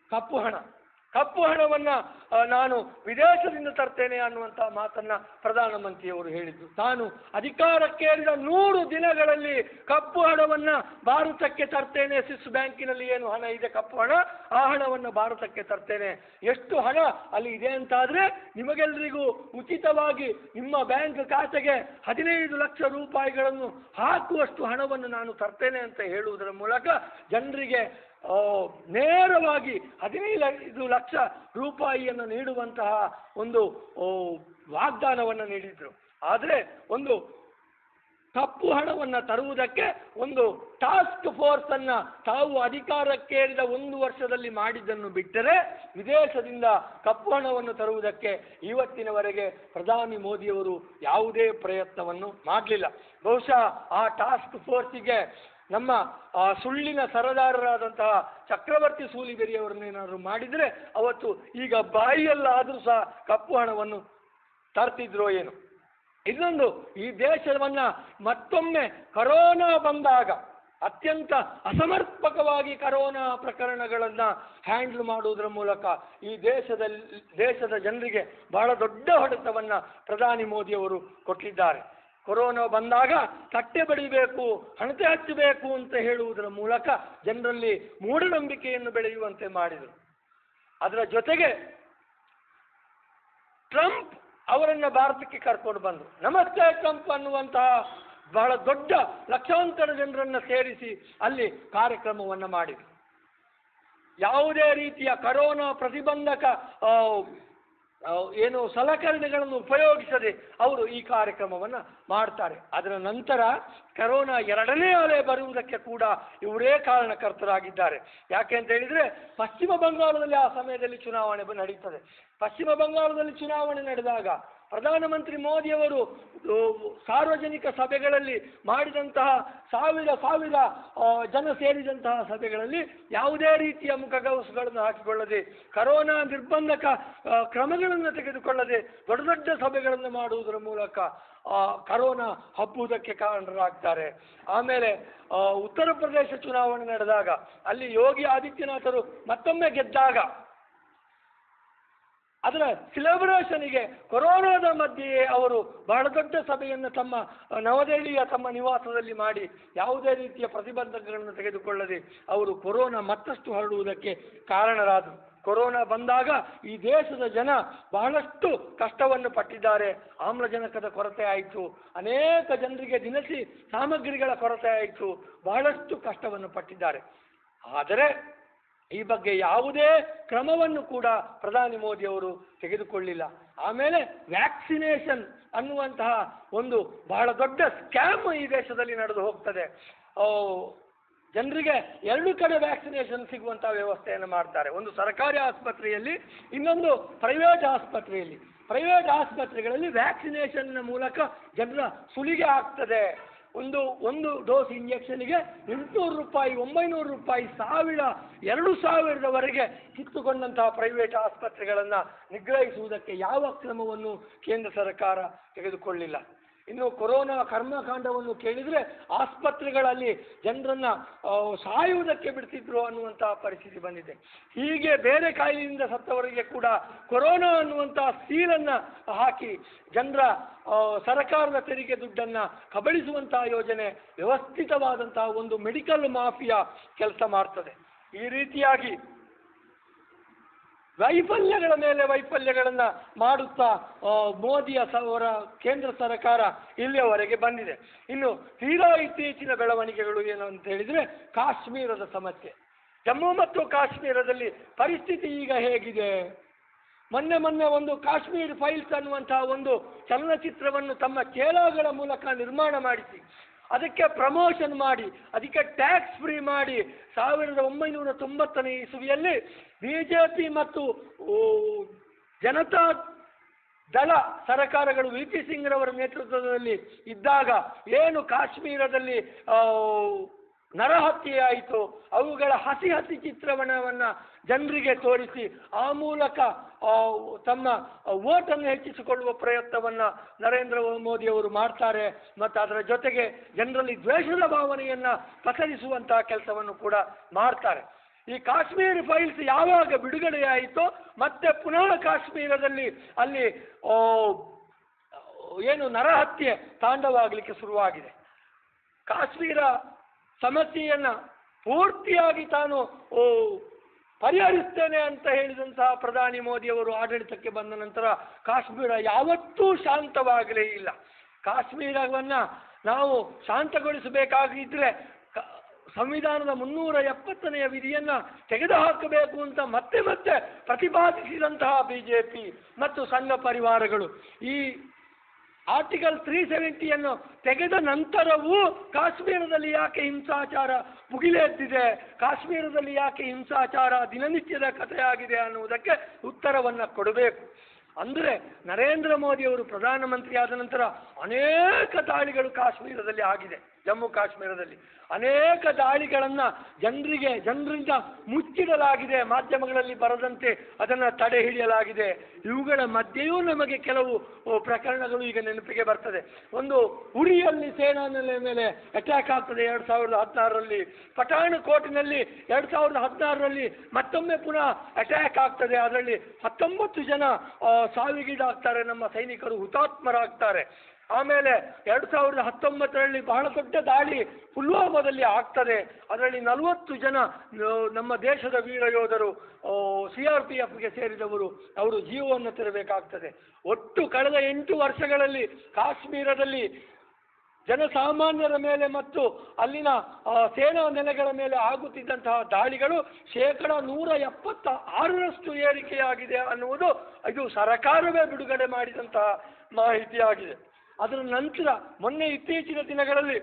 ಕಪ್ಪು ಹಣ ಕಪ್ಪು ಹಣವನ್ನ ಆ, ನಾನು ವಿದೇಶದಿಂದ ತರ್ತೇನೆ ಅನ್ನುವಂಥ ಮಾತನ್ನ ಪ್ರಧಾನಮಂತ್ರಿಯವರು ಹೇಳಿದ್ದು ತಾನು ಅಧಿಕಾರಕ್ಕೇರಿದ ನೂರು ದಿನಗಳಲ್ಲಿ ಕಪ್ಪು ಹಣವನ್ನ ಭಾರತಕ್ಕೆ ತರ್ತೇನೆ ಸ್ವಿಸ್ ಬ್ಯಾಂಕಿನಲ್ಲಿ ಏನು ಹಣ ಇದೆ ಕಪ್ಪು ಹಣ ಆ ಹಣವನ್ನು ಭಾರತಕ್ಕೆ ತರ್ತೇನೆ ಎಷ್ಟು ಹಣ ಅಲ್ಲಿ ಇದೆ ಅಂತಾದ್ರೆ ನಿಮಗೆಲ್ಲರಿಗೂ ಉಚಿತವಾಗಿ ನಿಮ್ಮ ಬ್ಯಾಂಕ್ ಖಾತೆಗೆ ಹದಿನೈದು ಲಕ್ಷ ರೂಪಾಯಿಗಳನ್ನು ಹಾಕುವಷ್ಟು ಹಣವನ್ನು ನಾನು ತರ್ತೇನೆ ಅಂತ ಹೇಳುವುದರ ಮೂಲಕ ಜನರಿಗೆ ಆ, ನೇರವಾಗಿ ಹದಿನೈದು ಲಕ್ಷ ರೂಪಾಯಿಯನ್ನು ನೀಡುವಂತಹ ಒಂದು ಆ, ವಾಗ್ದಾನವನ್ನು ನೀಡಿದ್ರು ಆದರೆ ಒಂದು ಕಪ್ಪು ಹಣವನ್ನು ತರುವುದಕ್ಕೆ ಒಂದು ಟಾಸ್ಕ್ ಫೋರ್ಸ್ ಅನ್ನ ತಾವು ಅಧಿಕಾರಕ್ಕೇರಿದ ಒಂದು ವರ್ಷದಲ್ಲಿ ಮಾಡಿದ್ದನ್ನು ಬಿಟ್ಟರೆ ವಿದೇಶದಿಂದ ಕಪ್ಪು ಹಣವನ್ನು ತರುವುದಕ್ಕೆ ಇವತ್ತಿನವರೆಗೆ ಪ್ರಧಾನಿ ಮೋದಿಯವರು ಯಾವುದೇ ಪ್ರಯತ್ನವನ್ನು ಮಾಡಲಿಲ್ಲ ಬಹುಶಃ ಆ ಟಾಸ್ಕ್ ಫೋರ್ಸಿಗೆ ನಮ್ಮ ಆ ಸುಳ್ಳಿನ ಸರದಾರರಾದಂತಹ ಚಕ್ರವರ್ತಿ ಸೂಲಿಬೆರಿಯವರನ್ನೇನಾದ್ರು ಮಾಡಿದರೆ ಅವತ್ತು ಈಗ ಬಾಯಿಯಲ್ಲಾದರೂ ಸಹ ಕಪ್ಪು ಹಣವನ್ನು ತರ್ತಿದ್ರೋ ಏನು ಇನ್ನೊಂದು ಈ ದೇಶವನ್ನ ಮತ್ತೊಮ್ಮೆ ಕರೋನಾ ಬಂದಾಗ ಅತ್ಯಂತ ಅಸಮರ್ಪಕವಾಗಿ ಕರೋನಾ ಪ್ರಕರಣಗಳನ್ನ ಹ್ಯಾಂಡಲ್ ಮಾಡುವುದರ ಮೂಲಕ ಈ ದೇಶದಲ್ಲಿ ದೇಶದ ಜನರಿಗೆ ಬಹಳ ದೊಡ್ಡ ಹೊಡೆತವನ್ನ ಪ್ರಧಾನಿ ಮೋದಿಯವರು ಕೊಟ್ಟಿದ್ದಾರೆ ಕೊರೋನಾ ಬಂದಾಗ ತಟ್ಟೆ ಬಡಿಬೇಕು ಹಣತೆ ಹಚ್ಚಬೇಕು ಅಂತ ಹೇಳುವುದರ ಮೂಲಕ ಜನರಲ್ಲಿ ಮೂಢನಂಬಿಕೆಯನ್ನು ಬೆಳೆಯುವಂತೆ ಮಾಡಿದರು ಅದರ ಜೊತೆಗೆ ಟ್ರಂಪ್ ಅವರನ್ನ ಭಾರತಕ್ಕೆ ಕರ್ಕೊಂಡು ಬಂದರು ನಮಸ್ತೆ ಟ್ರಂಪ್ ಅನ್ನುವಂತಹ ಬಹಳ ದೊಡ್ಡ ಲಕ್ಷಾಂತರ ಜನರನ್ನ ಸೇರಿಸಿ ಅಲ್ಲಿ ಕಾರ್ಯಕ್ರಮವನ್ನು ಮಾಡಿದರು ಯಾವುದೇ ರೀತಿಯ ಕರೋನಾ ಪ್ರತಿಬಂಧಕ ಆ, ಆ, ಏನು ಸಲಕರಣೆಗಳನ್ನು ಉಪಯೋಗಿಸದೆ ಅವರು ಈ ಕಾರ್ಯಕ್ರಮವನ್ನು ಮಾಡ್ತಾರೆ ಅದರ ನಂತರ ಕರೋನಾ ಎರಡನೇ ಅಲೆ ಬರುವುದಕ್ಕೆ ಕೂಡ ಇವರೇ ಕಾರಣಕರ್ತರಾಗಿದ್ದಾರೆ ಯಾಕೆ ಅಂತ ಹೇಳಿದ್ರೆ ಪಶ್ಚಿಮ ಬಂಗಾಳದಲ್ಲಿ ಆ ಸಮಯದಲ್ಲಿ ಚುನಾವಣೆ ಬ- ನಡೀತದೆ ಪಶ್ಚಿಮ ಬಂಗಾಳದಲ್ಲಿ ಚುನಾವಣೆ ನಡೆದಾಗ ಪ್ರಧಾನಮಂತ್ರಿ ಮೋದಿಯವರು ಆ, ಸಾರ್ವಜನಿಕ ಸಭೆಗಳಲ್ಲಿ ಮಾಡಿದಂತಹ ಸಾವಿರ ಸಾವಿರ ಆ, ಜನ ಸೇರಿದಂತಹ ಸಭೆಗಳಲ್ಲಿ ಯಾವುದೇ ರೀತಿಯ ಮುಖಗವಸುಗಳನ್ನು ಹಾಕಿಕೊಳ್ಳದೆ ಕರೋನಾ ನಿರ್ಬಂಧಕ ಆ, ಕ್ರಮಗಳನ್ನು ತೆಗೆದುಕೊಳ್ಳದೆ ದೊಡ್ಡ ದೊಡ್ಡ ಸಭೆಗಳನ್ನು ಮಾಡುವುದರ ಮೂಲಕ ಆ, ಕರೋನಾ ಹಬ್ಬುವುದಕ್ಕೆ ಕಾರಣರಾಗ್ತಾರೆ ಆಮೇಲೆ ಆ, ಉತ್ತರ ಪ್ರದೇಶ ಚುನಾವಣೆ ನಡೆದಾಗ ಅಲ್ಲಿ ಯೋಗಿ ಆದಿತ್ಯನಾಥರು ಮತ್ತೊಮ್ಮೆ ಗೆದ್ದಾಗ ಅದರ ಸಿಲೆಬ್ರೇಷನ್ಗೆ ಕೊರೋನಾದ ಮಧ್ಯೆಯೇ ಅವರು ಬಹಳ ದೊಡ್ಡ ಸಭೆಯನ್ನು ತಮ್ಮ ಅಹ್, ನವದೆಹಲಿಯ ತಮ್ಮ ನಿವಾಸದಲ್ಲಿ ಮಾಡಿ ಯಾವುದೇ ರೀತಿಯ ಪ್ರತಿಬಂಧಕಗಳನ್ನು ತೆಗೆದುಕೊಳ್ಳದೆ ಅವರು ಕೊರೋನಾ ಮತ್ತಷ್ಟು ಹರಡುವುದಕ್ಕೆ ಕಾರಣರಾದರು ಕೊರೋನಾ ಬಂದಾಗ ಈ ದೇಶದ ಜನ ಬಹಳಷ್ಟು ಕಷ್ಟವನ್ನು ಪಟ್ಟಿದ್ದಾರೆ ಆಮ್ಲಜನಕದ ಕೊರತೆ ಆಯಿತು ಅನೇಕ ಜನರಿಗೆ ದಿನಸಿ ಸಾಮಗ್ರಿಗಳ ಕೊರತೆ ಆಯಿತು ಬಹಳಷ್ಟು ಕಷ್ಟವನ್ನು ಪಟ್ಟಿದ್ದಾರೆ ಆದರೆ ಈ ಬಗ್ಗೆ ಯಾವುದೇ ಕ್ರಮವನ್ನು ಕೂಡ ಪ್ರಧಾನಿ ಮೋದಿಯವರು ತೆಗೆದುಕೊಳ್ಳಿಲ್ಲ ಆಮೇಲೆ ವ್ಯಾಕ್ಸಿನೇಷನ್ ಅನ್ನುವಂತಹ ಒಂದು ಬಹಳ ದೊಡ್ಡ ಸ್ಕ್ಯಾಮ್ ಈ ದೇಶದಲ್ಲಿ ನಡೆದು ಹೋಗ್ತದೆ ಆ, ಜನರಿಗೆ ಎರಡು ಕಡೆ ವ್ಯಾಕ್ಸಿನೇಷನ್ ಸಿಗುವಂತಹ ವ್ಯವಸ್ಥೆಯನ್ನು ಮಾಡ್ತಾರೆ ಒಂದು ಸರ್ಕಾರಿ ಆಸ್ಪತ್ರೆಯಲ್ಲಿ ಇನ್ನೊಂದು ಪ್ರೈವೇಟ್ ಆಸ್ಪತ್ರೆಯಲ್ಲಿ ಪ್ರೈವೇಟ್ ಆಸ್ಪತ್ರೆಗಳಲ್ಲಿ ವ್ಯಾಕ್ಸಿನೇಷನ್ನ ಮೂಲಕ ಜನರ ಸುಲಿಗೆ ಆಗ್ತದೆ ಒಂದು ಒಂದು ಡೋಸ್ ಇಂಜೆಕ್ಷನ್ಗೆ ಎಂಟುನೂರು ರೂಪಾಯಿ ಒಂಬೈನೂರು ರೂಪಾಯಿ ಸಾವಿರ ಎರಡು ಸಾವಿರದವರೆಗೆ ಕಿತ್ತುಕೊಂಡಂತಹ ಪ್ರೈವೇಟ್ ಆಸ್ಪತ್ರೆಗಳನ್ನು ನಿಗ್ರಹಿಸುವುದಕ್ಕೆ ಯಾವ ಕ್ರಮವನ್ನು ಕೇಂದ್ರ ಸರ್ಕಾರ ತೆಗೆದುಕೊಳ್ಳಿಲ್ಲ ಇನ್ನು ಕೊರೋನಾ ಕರ್ಮಕಾಂಡವನ್ನು ಕೇಳಿದರೆ ಆಸ್ಪತ್ರೆಗಳಲ್ಲಿ ಜನರನ್ನ ಆ, ಸಾಯುವುದಕ್ಕೆ ಬಿಡ್ತಿದ್ರು ಅನ್ನುವಂತಹ ಪರಿಸ್ಥಿತಿ ಬಂದಿದೆ ಹೀಗೆ ಬೇರೆ ಕಾಯಿಲೆಯಿಂದ ಸತ್ತವರಿಗೆ ಕೂಡ ಕೊರೋನಾ ಅನ್ನುವಂತಹ ಸೀಲನ್ನು ಹಾಕಿ ಜನರ ಆ, ಸರ್ಕಾರದ ತೆರಿಗೆ ದುಡ್ಡನ್ನು ಕಬಳಿಸುವಂತಹ ಯೋಜನೆ ವ್ಯವಸ್ಥಿತವಾದಂತಹ ಒಂದು ಮೆಡಿಕಲ್ ಮಾಫಿಯಾ ಕೆಲಸ ಮಾಡ್ತದೆ ಈ ರೀತಿಯಾಗಿ ವೈಫಲ್ಯಗಳ ಮೇಲೆ ವೈಫಲ್ಯಗಳನ್ನು ಮಾಡುತ್ತಾ ಆ, ಮೋದಿಯ ಸ- ಅವರ ಕೇಂದ್ರ ಸರ್ಕಾರ ಇಲ್ಲಿಯವರೆಗೆ ಬಂದಿದೆ ಇನ್ನು ತೀರಾ ಇತ್ತೀಚಿನ ಬೆಳವಣಿಗೆಗಳು ಏನು ಅಂತ ಹೇಳಿದರೆ ಕಾಶ್ಮೀರದ ಸಮಸ್ಯೆ ಜಮ್ಮು ಮತ್ತು ಕಾಶ್ಮೀರದಲ್ಲಿ ಪರಿಸ್ಥಿತಿ ಈಗ ಹೇಗಿದೆ ಮೊನ್ನೆ ಮೊನ್ನೆ ಒಂದು ಕಾಶ್ಮೀರ್ ಫೈಲ್ಸ್ ಅನ್ನುವಂತಹ ಒಂದು ಚಲನಚಿತ್ರವನ್ನು ತಮ್ಮ ಚೇಲಾಗಳ ಮೂಲಕ ನಿರ್ಮಾಣ ಮಾಡಿಸಿ ಅದಕ್ಕೆ ಪ್ರಮೋಷನ್ ಮಾಡಿ ಅದಕ್ಕೆ ಟ್ಯಾಕ್ಸ್ ಫ್ರೀ ಮಾಡಿ ಸಾವಿರದ ಒಂಬೈನೂರ ತೊಂಬತ್ತನೇ ಇಸುವಿಯಲ್ಲಿ ಬಿ ಜೆ ಪಿ ಮತ್ತು ಓ, ಜನತಾ ದಳ ಸರ್ಕಾರಗಳು ವಿ ಪಿ ಸಿಂಗ್ರವರ ನೇತೃತ್ವದಲ್ಲಿ ಇದ್ದಾಗ ಏನು ಕಾಶ್ಮೀರದಲ್ಲಿ ಆ, ನರಹತ್ಯೆ ಆಯಿತು ಅವುಗಳ ಹಸಿ ಹಸಿ ಚಿತ್ರಣವನ್ನು ಜನರಿಗೆ ತೋರಿಸಿ ಆ ಮೂಲಕ ಆ, ತಮ್ಮ ಓಟನ್ನು ಹೆಚ್ಚಿಸಿಕೊಳ್ಳುವ ಪ್ರಯತ್ನವನ್ನು ನರೇಂದ್ರ ಮೋದಿಯವರು ಮಾಡ್ತಾರೆ ಮತ್ತು ಅದರ ಜೊತೆಗೆ ಜನರಲ್ಲಿ ದ್ವೇಷದ ಭಾವನೆಯನ್ನು ಪಸರಿಸುವಂತಹ ಕೆಲಸವನ್ನು ಕೂಡ ಮಾಡ್ತಾರೆ ಈ ಕಾಶ್ಮೀರ್ ಫೈಲ್ಸ್ ಯಾವಾಗ ಬಿಡುಗಡೆಯಾಯಿತೋ ಮತ್ತೆ ಪುನಃ ಕಾಶ್ಮೀರದಲ್ಲಿ ಅಲ್ಲಿ ಆ, ಏನು ನರಹತ್ಯೆ ತಾಂಡವಾಗಲಿಕ್ಕೆ ಶುರುವಾಗಿದೆ ಕಾಶ್ಮೀರ ಸಮಸ್ಯೆಯನ್ನ ಪೂರ್ತಿಯಾಗಿ ತಾನು ಓ, ಪರಿಹರಿಸ್ತೇನೆ ಅಂತ ಹೇಳಿದಂತಹ ಪ್ರಧಾನಿ ಮೋದಿಯವರು ಆಡಳಿತಕ್ಕೆ ಬಂದ ನಂತರ ಕಾಶ್ಮೀರ ಯಾವತ್ತೂ ಶಾಂತವಾಗಲೇ ಇಲ್ಲ ಕಾಶ್ಮೀರವನ್ನ ನಾವು ಶಾಂತಗೊಳಿಸಬೇಕಾಗಿದ್ರೆ ಕ- ಸಂವಿಧಾನದ ಮುನ್ನೂರ ಎಪ್ಪತ್ತನೆಯ ವಿಧಿಯನ್ನ ತೆಗೆದುಹಾಕಬೇಕು ಅಂತ ಮತ್ತೆ ಮತ್ತೆ ಪ್ರತಿಪಾದಿಸಿದಂತಹ ಬಿಜೆಪಿ ಮತ್ತು ಸಂಘ ಪರಿವಾರಗಳು ಈ ಆರ್ಟಿಕಲ್ ತ್ರೀ ಸೆವೆಂಟಿಯನ್ನು ತೆಗೆದ ನಂತರವೂ ಕಾಶ್ಮೀರದಲ್ಲಿ ಯಾಕೆ ಹಿಂಸಾಚಾರ ಮುಗಿಲೆದ್ದಿದೆ ಕಾಶ್ಮೀರದಲ್ಲಿ ಯಾಕೆ ಹಿಂಸಾಚಾರ ದಿನನಿತ್ಯದ ಕಥೆಯಾಗಿದೆ ಅನ್ನುವುದಕ್ಕೆ ಉತ್ತರವನ್ನು ಕೊಡಬೇಕು ಅಂದರೆ ನರೇಂದ್ರ ಮೋದಿಯವರು ಪ್ರಧಾನಮಂತ್ರಿ ಆದ ನಂತರ ಅನೇಕ ದಾಳಿಗಳು ಕಾಶ್ಮೀರದಲ್ಲಿ ಆಗಿದೆ ಜಮ್ಮು ಕಾಶ್ಮೀರದಲ್ಲಿ ಅನೇಕ ದಾಳಿಗಳನ್ನು ಜನರಿಗೆ ಜನರಿಂದ ಮುಚ್ಚಿಡಲಾಗಿದೆ ಮಾಧ್ಯಮಗಳಲ್ಲಿ ಬರದಂತೆ ಅದನ್ನು ತಡೆ ಹಿಡಿಯಲಾಗಿದೆ ಇವುಗಳ ಮಧ್ಯೆಯೂ ನಮಗೆ ಕೆಲವು ಓ, ಪ್ರಕರಣಗಳು ಈಗ ನೆನಪಿಗೆ ಬರ್ತದೆ ಒಂದು ಉರಿಯಲ್ಲಿ ಸೇನಾ ನೆಲೆ ಮೇಲೆ ಅಟ್ಯಾಕ್ ಆಗ್ತದೆ ಎರಡು ಸಾವಿರದ ಹದಿನಾರರಲ್ಲಿ ಪಠಾಣಕೋಟಿನಲ್ಲಿ ಎರಡು ಸಾವಿರದ ಹದಿನಾರರಲ್ಲಿ ಮತ್ತೊಮ್ಮೆ ಪುನಃ ಅಟ್ಯಾಕ್ ಆಗ್ತದೆ ಅದರಲ್ಲಿ ಹತ್ತೊಂಬತ್ತು ಜನ ಆ, ಸಾವಿಗೀಡಾಗ್ತಾರೆ ನಮ್ಮ ಸೈನಿಕರು ಹುತಾತ್ಮರಾಗ್ತಾರೆ ಆಮೇಲೆ ಎರಡು ಸಾವಿರದ ಹತ್ತೊಂಬತ್ತರಲ್ಲಿ ಬಹಳ ದೊಡ್ಡ ದಾಳಿ ಪುಲ್ವಾಮಾದಲ್ಲಿ ಆಗ್ತದೆ ಅದರಲ್ಲಿ ನಲವತ್ತು ಜನ ಆ, ನಮ್ಮ ದೇಶದ ವೀರ ಯೋಧರು ಸಿ ಆರ್ ಪಿ ಎಫ್ಗೆ ಸೇರಿದವರು ಅವರು ಜೀವವನ್ನು ತೆರಬೇಕಾಗ್ತದೆ ಒಟ್ಟು ಕಳೆದ ಎಂಟು ವರ್ಷಗಳಲ್ಲಿ ಕಾಶ್ಮೀರದಲ್ಲಿ ಜನಸಾಮಾನ್ಯರ ಮೇಲೆ ಮತ್ತು ಅಲ್ಲಿನ ಆ, ಸೇನಾ ನೆಲೆಗಳ ಮೇಲೆ ಆಗುತ್ತಿದ್ದಂತಹ ದಾಳಿಗಳು ಶೇಕಡ ನೂರ ಎಪ್ಪತ್ತ ಆರರಷ್ಟು ಏರಿಕೆಯಾಗಿದೆ ಅನ್ನುವುದು ಇದು ಸರಕಾರವೇ ಬಿಡುಗಡೆ ಮಾಡಿದಂತಹ ಮಾಹಿತಿಯಾಗಿದೆ ಅದರ ನಂತರ ಮೊನ್ನೆ ಇತ್ತೀಚಿನ ದಿನಗಳಲ್ಲಿ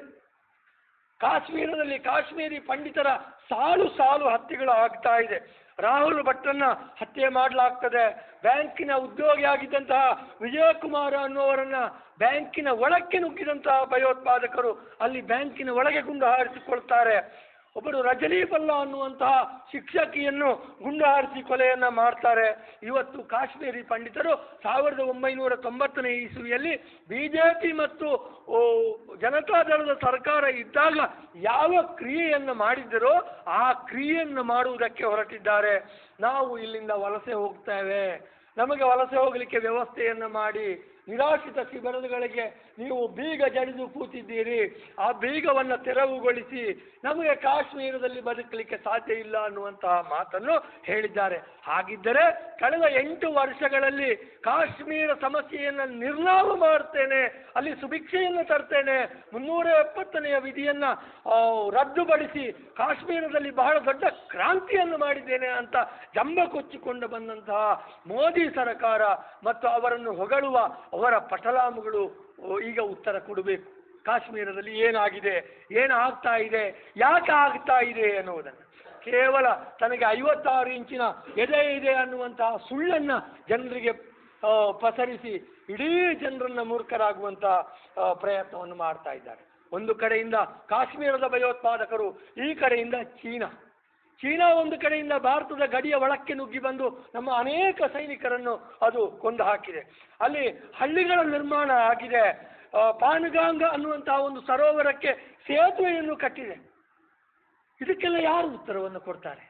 ಕಾಶ್ಮೀರದಲ್ಲಿ ಕಾಶ್ಮೀರಿ ಪಂಡಿತರ ಸಾಲು ಸಾಲು ಹತ್ಯೆಗಳು ಆಗ್ತಾ ಇದೆ ರಾಹುಲ್ ಭಟ್ಟನ್ನ ಹತ್ಯೆ ಮಾಡಲಾಗ್ತದೆ ಬ್ಯಾಂಕಿನ ಉದ್ಯೋಗಿಯಾಗಿದ್ದಂತಹ ವಿಜಯಕುಮಾರ ಅನ್ನುವರನ್ನ ಬ್ಯಾಂಕಿನ ಒಳಕ್ಕೆ ನುಗ್ಗಿದಂತಹ ಭಯೋತ್ಪಾದಕರು ಅಲ್ಲಿ ಬ್ಯಾಂಕಿನ ಒಳಗೆ ಗುಂಡು ಹಾರಿಸಿಕೊಳ್ತಾರೆ ಒಬ್ಬರು ರಜನಿ ಪಲ್ಲಾ ಅನ್ನುವಂತಹ ಶಿಕ್ಷಕಿಯನ್ನು ಗುಂಡು ಹಾರಿಸಿ ಕೊಲೆಯನ್ನ ಮಾಡ್ತಾರೆ ಇವತ್ತು ಕಾಶ್ಮೀರಿ ಪಂಡಿತರು ಸಾವಿರದ ಒಂಬೈನೂರ ತೊಂಬತ್ತನೇ ಇಸುವಿಯಲ್ಲಿ ಬಿಜೆಪಿ ಮತ್ತು ಓ, ಜನತಾದಳದ ಸರ್ಕಾರ ಇದ್ದಾಗ ಯಾವ ಕ್ರಿಯೆಯನ್ನು ಮಾಡಿದ್ದರೋ ಆ ಕ್ರಿಯೆಯನ್ನು ಮಾಡುವುದಕ್ಕೆ ಹೊರಟಿದ್ದಾರೆ ನಾವು ಇಲ್ಲಿಂದ ವಲಸೆ ಹೋಗ್ತೇವೆ ನಮಗೆ ವಲಸೆ ಹೋಗಲಿಕ್ಕೆ ವ್ಯವಸ್ಥೆಯನ್ನು ಮಾಡಿ ನಿರಾಶ್ರಿತ ಶಿಬಿರಗಳಿಗೆ ನೀವು ಬೀಗ ಜಡಿದು ಕೂತಿದ್ದೀರಿ ಆ ಬೀಗವನ್ನು ತೆರವುಗೊಳಿಸಿ ನಮಗೆ ಕಾಶ್ಮೀರದಲ್ಲಿ ಬದುಕಲಿಕ್ಕೆ ಸಾಧ್ಯ ಇಲ್ಲ ಅನ್ನುವಂತಹ ಮಾತನ್ನು ಹೇಳಿದ್ದಾರೆ ಹಾಗಿದ್ದರೆ ಕಳೆದ ಎಂಟು ವರ್ಷಗಳಲ್ಲಿ ಕಾಶ್ಮೀರ ಸಮಸ್ಯೆಯನ್ನು ನಿರ್ನಾಮ ಮಾಡ್ತೇನೆ ಅಲ್ಲಿ ಸುಭಿಕ್ಷೆಯನ್ನು ತರ್ತೇನೆ ಮುನ್ನೂರ ಎಪ್ಪತ್ತನೆಯ ವಿಧಿಯನ್ನ ಆ, ರದ್ದುಪಡಿಸಿ ಕಾಶ್ಮೀರದಲ್ಲಿ ಬಹಳ ದೊಡ್ಡ ಕ್ರಾಂತಿಯನ್ನು ಮಾಡಿದ್ದೇನೆ ಅಂತ ಜಂಬ ಕೊಚ್ಚಿಕೊಂಡು ಬಂದಂತಹ ಮೋದಿ ಸರ್ಕಾರ ಮತ್ತು ಅವರನ್ನು ಹೊಗಳುವ ಅವರ ಪಟಲಾಮುಗಳು ಓ, ಈಗ ಉತ್ತರ ಕೊಡಬೇಕು ಕಾಶ್ಮೀರದಲ್ಲಿ ಏನಾಗಿದೆ ಏನಾಗ್ತಾ ಇದೆ ಯಾಕೆ ಆಗ್ತಾ ಇದೆ ಅನ್ನುವುದನ್ನು ಕೇವಲ ತನಗೆ ಐವತ್ತಾರು ಇಂಚಿನ ಎದೆ ಇದೆ ಅನ್ನುವಂತಹ ಸುಳ್ಳನ್ನು ಜನರಿಗೆ ಆ, ಪಸರಿಸಿ ಇಡೀ ಜನರನ್ನ ಮೂರ್ಖರಾಗುವಂತಹ ಆ, ಪ್ರಯತ್ನವನ್ನು ಮಾಡ್ತಾ ಇದ್ದಾರೆ ಒಂದು ಕಡೆಯಿಂದ ಕಾಶ್ಮೀರದ ಭಯೋತ್ಪಾದಕರು ಈ ಕಡೆಯಿಂದ ಚೀನಾ ಚೀನಾ ಒಂದು ಕಡೆಯಿಂದ ಭಾರತದ ಗಡಿಯ ಒಳಕ್ಕೆ ನುಗ್ಗಿ ಬಂದು ನಮ್ಮ ಅನೇಕ ಸೈನಿಕರನ್ನು ಅದು ಕೊಂದು ಹಾಕಿದೆ ಅಲ್ಲಿ ಹಳ್ಳಿಗಳ ನಿರ್ಮಾಣ ಆಗಿದೆ ಆ, ಪಾನುಗಾಂಗ ಅನ್ನುವಂತಹ ಒಂದು ಸರೋವರಕ್ಕೆ ಸೇತುವೆಯನ್ನು ಕಟ್ಟಿದೆ ಇದಕ್ಕೆಲ್ಲ ಯಾರು ಉತ್ತರವನ್ನು ಕೊಡ್ತಾರೆ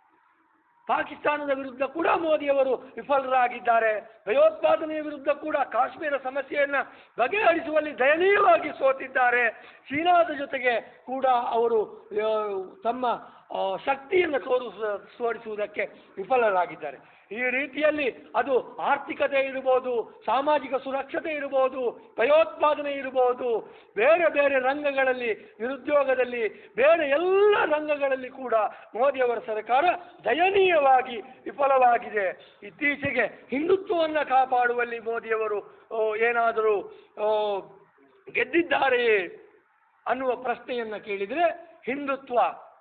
ಪಾಕಿಸ್ತಾನದ ವಿರುದ್ಧ ಕೂಡ ಮೋದಿಯವರು ವಿಫಲರಾಗಿದ್ದಾರೆ ಭಯೋತ್ಪಾದನೆಯ ವಿರುದ್ಧ ಕೂಡ ಕಾಶ್ಮೀರ ಸಮಸ್ಯೆಯನ್ನ ಬಗೆಹರಿಸುವಲ್ಲಿ ದಯನೀಯವಾಗಿ ಸೋತಿದ್ದಾರೆ ಚೀನಾದ ಜೊತೆಗೆ ಕೂಡ ಅವರು ಆ, ತಮ್ಮ ಆ, ಶಕ್ತಿಯನ್ನು ತೋರಿಸ ತೋರಿಸುವುದಕ್ಕೆ ವಿಫಲರಾಗಿದ್ದಾರೆ ಈ ರೀತಿಯಲ್ಲಿ ಅದು ಆರ್ಥಿಕತೆ ಇರ್ಬೋದು ಸಾಮಾಜಿಕ ಸುರಕ್ಷತೆ ಇರ್ಬೋದು ಭಯೋತ್ಪಾದನೆ ಇರ್ಬೋದು ಬೇರೆ ಬೇರೆ ರಂಗಗಳಲ್ಲಿ ನಿರುದ್ಯೋಗದಲ್ಲಿ ಬೇರೆ ಎಲ್ಲ ರಂಗಗಳಲ್ಲಿ ಕೂಡ ಮೋದಿಯವರ ಸರ್ಕಾರ ದಯನೀಯವಾಗಿ ವಿಫಲವಾಗಿದೆ ಇತ್ತೀಚೆಗೆ ಹಿಂದುತ್ವವನ್ನು ಕಾಪಾಡುವಲ್ಲಿ ಮೋದಿಯವರು ಓ, ಏನಾದರೂ ಓ, ಗೆದ್ದಿದ್ದಾರೆಯೇ ಅನ್ನುವ ಪ್ರಶ್ನೆಯನ್ನು ಕೇಳಿದರೆ ಹಿಂದುತ್ವ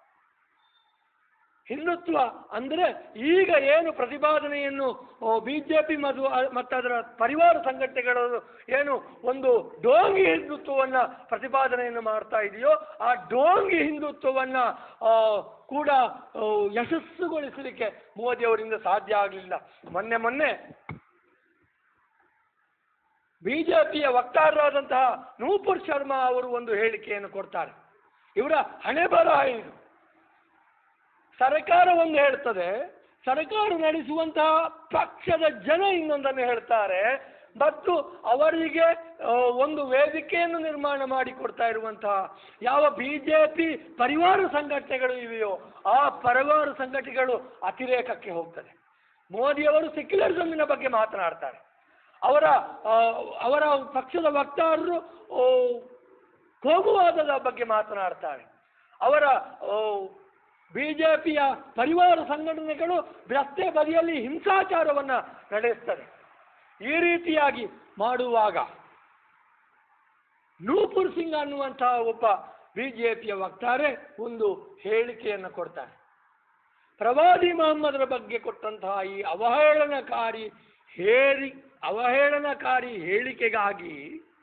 ಹಿಂದುತ್ವ ಅಂದರೆ ಈಗ ಏನು ಪ್ರತಿಪಾದನೆಯನ್ನು ಬಿಜೆಪಿ ಮತ್ತು ಅ- ಮತ್ತು ಅದರ ಪರಿವಾರ ಸಂಘಟನೆಗಳು ಏನು ಒಂದು ಡೋಂಗಿ ಹಿಂದುತ್ವವನ್ನು ಪ್ರತಿಪಾದನೆಯನ್ನು ಮಾಡ್ತಾ ಇದೆಯೋ ಆ ಡೋಂಗಿ ಹಿಂದುತ್ವವನ್ನು ಕೂಡ ಆ, ಯಶಸ್ಸುಗೊಳಿಸಲಿಕ್ಕೆ ಮೋದಿ ಅವರಿಂದ ಸಾಧ್ಯ ಆಗಲಿಲ್ಲ ಮೊನ್ನೆ ಮೊನ್ನೆ ಬಿಜೆಪಿಯ ವಕ್ತಾರರಾದಂತಹ ನೂಪುರ್ ಶರ್ಮಾ ಅವರು ಒಂದು ಹೇಳಿಕೆಯನ್ನು ಕೊಡ್ತಾರೆ ಇವರ ಹಣೆ ಬರಹ ಇದು ಸರ್ಕಾರವನ್ನು ಹೇಳ್ತದೆ ಸರ್ಕಾರ ನಡೆಸುವಂತಹ ಪಕ್ಷದ ಜನ ಇನ್ನೊಂದನ್ನು ಹೇಳ್ತಾರೆ ಮತ್ತು ಅವರಿಗೆ ಆ, ಒಂದು ವೇದಿಕೆಯನ್ನು ನಿರ್ಮಾಣ ಮಾಡಿ ಕೊಡ್ತಾ ಇರುವಂತಹ ಯಾವ ಬಿ ಜೆ ಪಿ ಪರಿವಾರ ಸಂಘಟನೆಗಳು ಇವೆಯೋ ಆ ಪರಿವಾರ ಸಂಘಟನೆಗಳು ಅತಿರೇಕಕ್ಕೆ ಹೋಗ್ತದೆ ಮೋದಿಯವರು ಸೆಕ್ಯುಲರಿಸಮಿನ ಬಗ್ಗೆ ಮಾತನಾಡ್ತಾರೆ ಅವರ ಆ, ಅವರ ಪಕ್ಷದ ವಕ್ತಾರರು ಆ, ಕೋಮುವಾದದ ಬಗ್ಗೆ ಮಾತನಾಡ್ತಾರೆ ಅವರ ಬಿ ಜೆ ಪಿಯ ಪರಿವಾರ ಸಂಘಟನೆಗಳು ರಸ್ತೆ ಬದಿಯಲ್ಲಿ ಹಿಂಸಾಚಾರವನ್ನು ನಡೆಸ್ತದೆ ಈ ರೀತಿಯಾಗಿ ಮಾಡುವಾಗ ನೂಪುರ್ ಸಿಂಗ್ ಅನ್ನುವಂತಹ ಒಬ್ಬ ಬಿ ಜೆ ಪಿಯ ವಕ್ತಾರೆ ಒಂದು ಹೇಳಿಕೆಯನ್ನು ಕೊಡ್ತಾರೆ ಪ್ರವಾದಿ ಮೊಹಮ್ಮದರ ಬಗ್ಗೆ ಕೊಟ್ಟಂತಹ ಈ ಅವಹೇಳನಕಾರಿ ಹೇರಿ ಅವಹೇಳನಕಾರಿ ಹೇಳಿಕೆಗಾಗಿ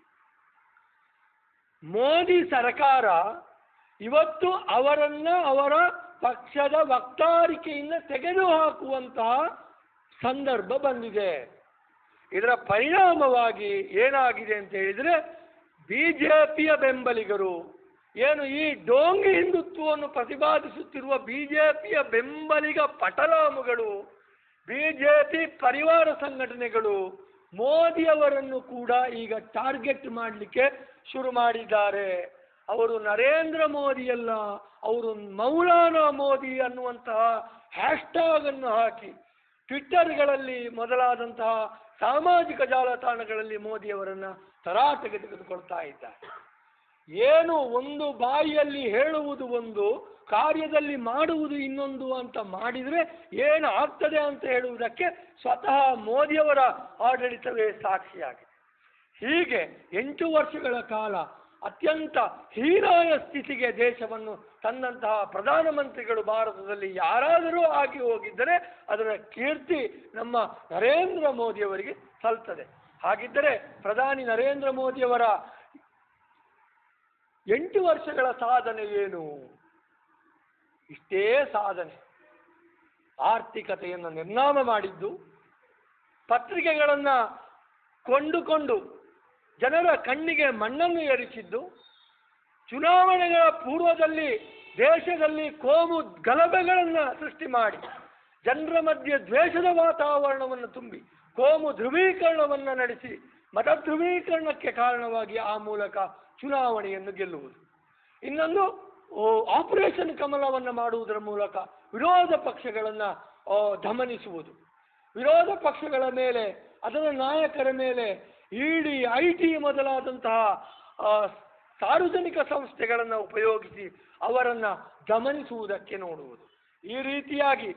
ಮೋದಿ ಸರ್ಕಾರ ಇವತ್ತು ಅವರನ್ನ ಅವರ ಪಕ್ಷದ ವಕ್ತಾರಿಕೆಯಿಂದ ತೆಗೆದುಹಾಕುವಂತಹ ಸಂದರ್ಭ ಬಂದಿದೆ ಇದರ ಪರಿಣಾಮವಾಗಿ ಏನಾಗಿದೆ ಅಂತ ಹೇಳಿದರೆ ಬಿ ಜೆ ಪಿಯ ಬೆಂಬಲಿಗರು ಏನು ಈ ಡೋಂಗಿ ಹಿಂದುತ್ವವನ್ನು ಪ್ರತಿಪಾದಿಸುತ್ತಿರುವ ಬಿ ಜೆ ಪಿಯ ಬೆಂಬಲಿಗ ಪಟಲಾಮುಗಳು ಬಿ ಜೆ ಪಿ ಪರಿವಾರ ಸಂಘಟನೆಗಳು ಮೋದಿಯವರನ್ನು ಕೂಡ ಈಗ ಟಾರ್ಗೆಟ್ ಮಾಡಲಿಕ್ಕೆ ಶುರು ಮಾಡಿದ್ದಾರೆ ಅವರು ನರೇಂದ್ರ ಮೋದಿಯಲ್ಲ ಅವರು ಮೌಲಾನಾ ಮೋದಿ ಅನ್ನುವಂತಹ ಹ್ಯಾಶ್ಟ್ಯಾಗ್ ಅನ್ನು ಹಾಕಿ ಟ್ವಿಟ್ಟರ್ಗಳಲ್ಲಿ ಮೊದಲಾದಂತಹ ಸಾಮಾಜಿಕ ಜಾಲತಾಣಗಳಲ್ಲಿ ಮೋದಿಯವರನ್ನು ತರಾಟೆಗೆ ತೆಗೆದುಕೊಳ್ತಾ ಇದ್ದಾರೆ ಏನು ಒಂದು ಬಾಯಿಯಲ್ಲಿ ಹೇಳುವುದು ಒಂದು ಕಾರ್ಯದಲ್ಲಿ ಮಾಡುವುದು ಇನ್ನೊಂದು ಅಂತ ಮಾಡಿದರೆ ಏನು ಆಗ್ತದೆ ಅಂತ ಹೇಳುವುದಕ್ಕೆ ಸ್ವತಃ ಮೋದಿಯವರ ಆಡಳಿತವೇ ಸಾಕ್ಷಿಯಾಗಿದೆ ಹೀಗೆ ಎಂಟು ವರ್ಷಗಳ ಕಾಲ ಅತ್ಯಂತ ಹೀನಾಯ ಸ್ಥಿತಿಗೆ ದೇಶವನ್ನು ತಂದಂತಹ ಪ್ರಧಾನಮಂತ್ರಿಗಳು ಭಾರತದಲ್ಲಿ ಯಾರಾದರೂ ಆಗಿ ಹೋಗಿದ್ದರೆ ಅದರ ಕೀರ್ತಿ ನಮ್ಮ ನರೇಂದ್ರ ಮೋದಿಯವರಿಗೆ ಸಲ್ತದೆ ಹಾಗಿದ್ದರೆ ಪ್ರಧಾನಿ ನರೇಂದ್ರ ಮೋದಿಯವರ ಎಂಟು ವರ್ಷಗಳ ಸಾಧನೆ ಏನು ಇಷ್ಟೇ ಸಾಧನೆ ಆರ್ಥಿಕತೆಯನ್ನು ನಿರ್ನಾಮ ಮಾಡಿದ್ದು ಪತ್ರಿಕೆಗಳನ್ನು ಕೊಂಡುಕೊಂಡು ಜನರ ಕಣ್ಣಿಗೆ ಮಣ್ಣನ್ನು ಏರಿಸಿದ್ದು ಚುನಾವಣೆಗಳ ಪೂರ್ವದಲ್ಲಿ ದೇಶದಲ್ಲಿ ಕೋಮು ಗಲಭೆಗಳನ್ನು ಸೃಷ್ಟಿ ಮಾಡಿ ಜನರ ಮಧ್ಯೆ ದ್ವೇಷದ ವಾತಾವರಣವನ್ನು ತುಂಬಿ ಕೋಮು ಧ್ರುವೀಕರಣವನ್ನು ನಡೆಸಿ ಮತ ಧ್ರುವೀಕರಣಕ್ಕೆ ಕಾರಣವಾಗಿ ಆ ಮೂಲಕ ಚುನಾವಣೆಯನ್ನು ಗೆಲ್ಲುವುದು ಇನ್ನೊಂದು ಓ, ಆಪರೇಷನ್ ಕಮಲವನ್ನು ಮಾಡುವುದರ ಮೂಲಕ ವಿರೋಧ ಪಕ್ಷಗಳನ್ನು ದಮನಿಸುವುದು ವಿರೋಧ ಪಕ್ಷಗಳ ಮೇಲೆ ಅದರ ನಾಯಕರ ಮೇಲೆ ಇಡಿ ಐ ಟಿ ಮೊದಲಾದಂತಹ ಆ, ಸಾರ್ವಜನಿಕ ಸಂಸ್ಥೆಗಳನ್ನು ಉಪಯೋಗಿಸಿ ಅವರನ್ನು ದಮನಿಸುವುದಕ್ಕೆ ನೋಡುವುದು ಈ ರೀತಿಯಾಗಿ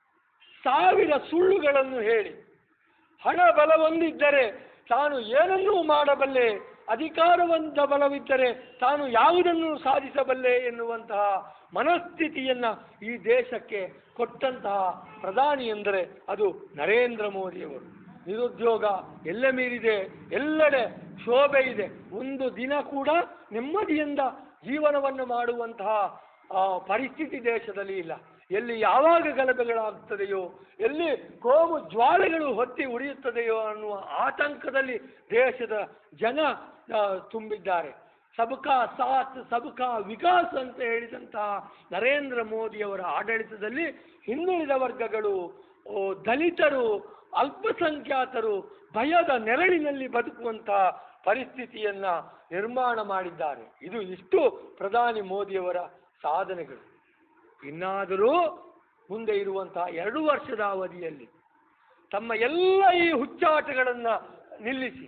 ಸಾವಿರ ಸುಳ್ಳುಗಳನ್ನು ಹೇಳಿ ಹಣ ಬಲವೊಂದಿದ್ದರೆ ತಾನು ಏನನ್ನೂ ಮಾಡಬಲ್ಲೆ ಅಧಿಕಾರವಂತ ಬಲವಿದ್ದರೆ ತಾನು ಯಾವುದನ್ನು ಸಾಧಿಸಬಲ್ಲೆ ಎನ್ನುವಂತಹ ಮನಸ್ಥಿತಿಯನ್ನು ಈ ದೇಶಕ್ಕೆ ಕೊಟ್ಟಂತಹ ಪ್ರಧಾನಿ ಎಂದರೆ ಅದು ನರೇಂದ್ರ ಮೋದಿಯವರು ನಿರುದ್ಯೋಗ ಎಲ್ಲ ಮೀರಿದೆ ಎಲ್ಲೆಡೆ ಶೋಭೆ ಇದೆ ಒಂದು ದಿನ ಕೂಡ ನೆಮ್ಮದಿಯಿಂದ ಜೀವನವನ್ನು ಮಾಡುವಂತಹ ಆ, ಪರಿಸ್ಥಿತಿ ದೇಶದಲ್ಲಿ ಇಲ್ಲ ಎಲ್ಲಿ ಯಾವಾಗ ಗಲಭೆಗಳಾಗ್ತದೆಯೋ ಎಲ್ಲಿ ಕೋಮು ಜ್ವಾಲೆಗಳು ಹೊತ್ತಿ ಉರಿಯುತ್ತದೆಯೋ ಅನ್ನುವ ಆತಂಕದಲ್ಲಿ ದೇಶದ ಜನ ಆ, ತುಂಬಿದ್ದಾರೆ ಸಬಕಾ ಸಾಥ್ ಸಬಕಾ ವಿಕಾಸ್ ಅಂತ ಹೇಳಿದಂತಹ ನರೇಂದ್ರ ಮೋದಿಯವರ ಆಡಳಿತದಲ್ಲಿ ಹಿಂದುಳಿದ ವರ್ಗಗಳು ಓ, ದಲಿತರು ಅಲ್ಪಸಂಖ್ಯಾತರು ಭಯದ ನೆರಳಿನಲ್ಲಿ ಬದುಕುವಂತಹ ಪರಿಸ್ಥಿತಿಯನ್ನ ನಿರ್ಮಾಣ ಮಾಡಿದ್ದಾರೆ ಇದು ಇಷ್ಟು ಪ್ರಧಾನಿ ಮೋದಿಯವರ ಸಾಧನೆಗಳು ಇನ್ನಾದರೂ ಮುಂದೆ ಇರುವಂತಹ ಎರಡು ವರ್ಷದ ಅವಧಿಯಲ್ಲಿ ತಮ್ಮ ಎಲ್ಲ ಈ ಹುಚ್ಚಾಟಗಳನ್ನು ನಿಲ್ಲಿಸಿ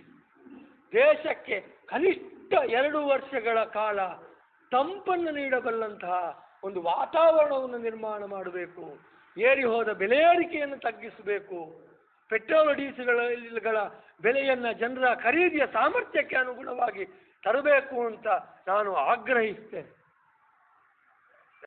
ದೇಶಕ್ಕೆ ಕನಿಷ್ಠ ಎರಡು ವರ್ಷಗಳ ಕಾಲ ತಂಪನ್ನು ನೀಡಬಲ್ಲಂತಹ ಒಂದು ವಾತಾವರಣವನ್ನು ನಿರ್ಮಾಣ ಮಾಡಬೇಕು ಏರಿ ಹೋದ ಬೆಲೆ ಏರಿಕೆಯನ್ನು ತಗ್ಗಿಸಬೇಕು ಪೆಟ್ರೋಲ್ ಡೀಸೆಲ್ಗಳ ಬೆಲೆಯನ್ನು ಜನರ ಖರೀದಿಯ ಸಾಮರ್ಥ್ಯಕ್ಕೆ ಅನುಗುಣವಾಗಿ ತರಬೇಕು ಅಂತ ನಾನು ಆಗ್ರಹಿಸ್ತೇನೆ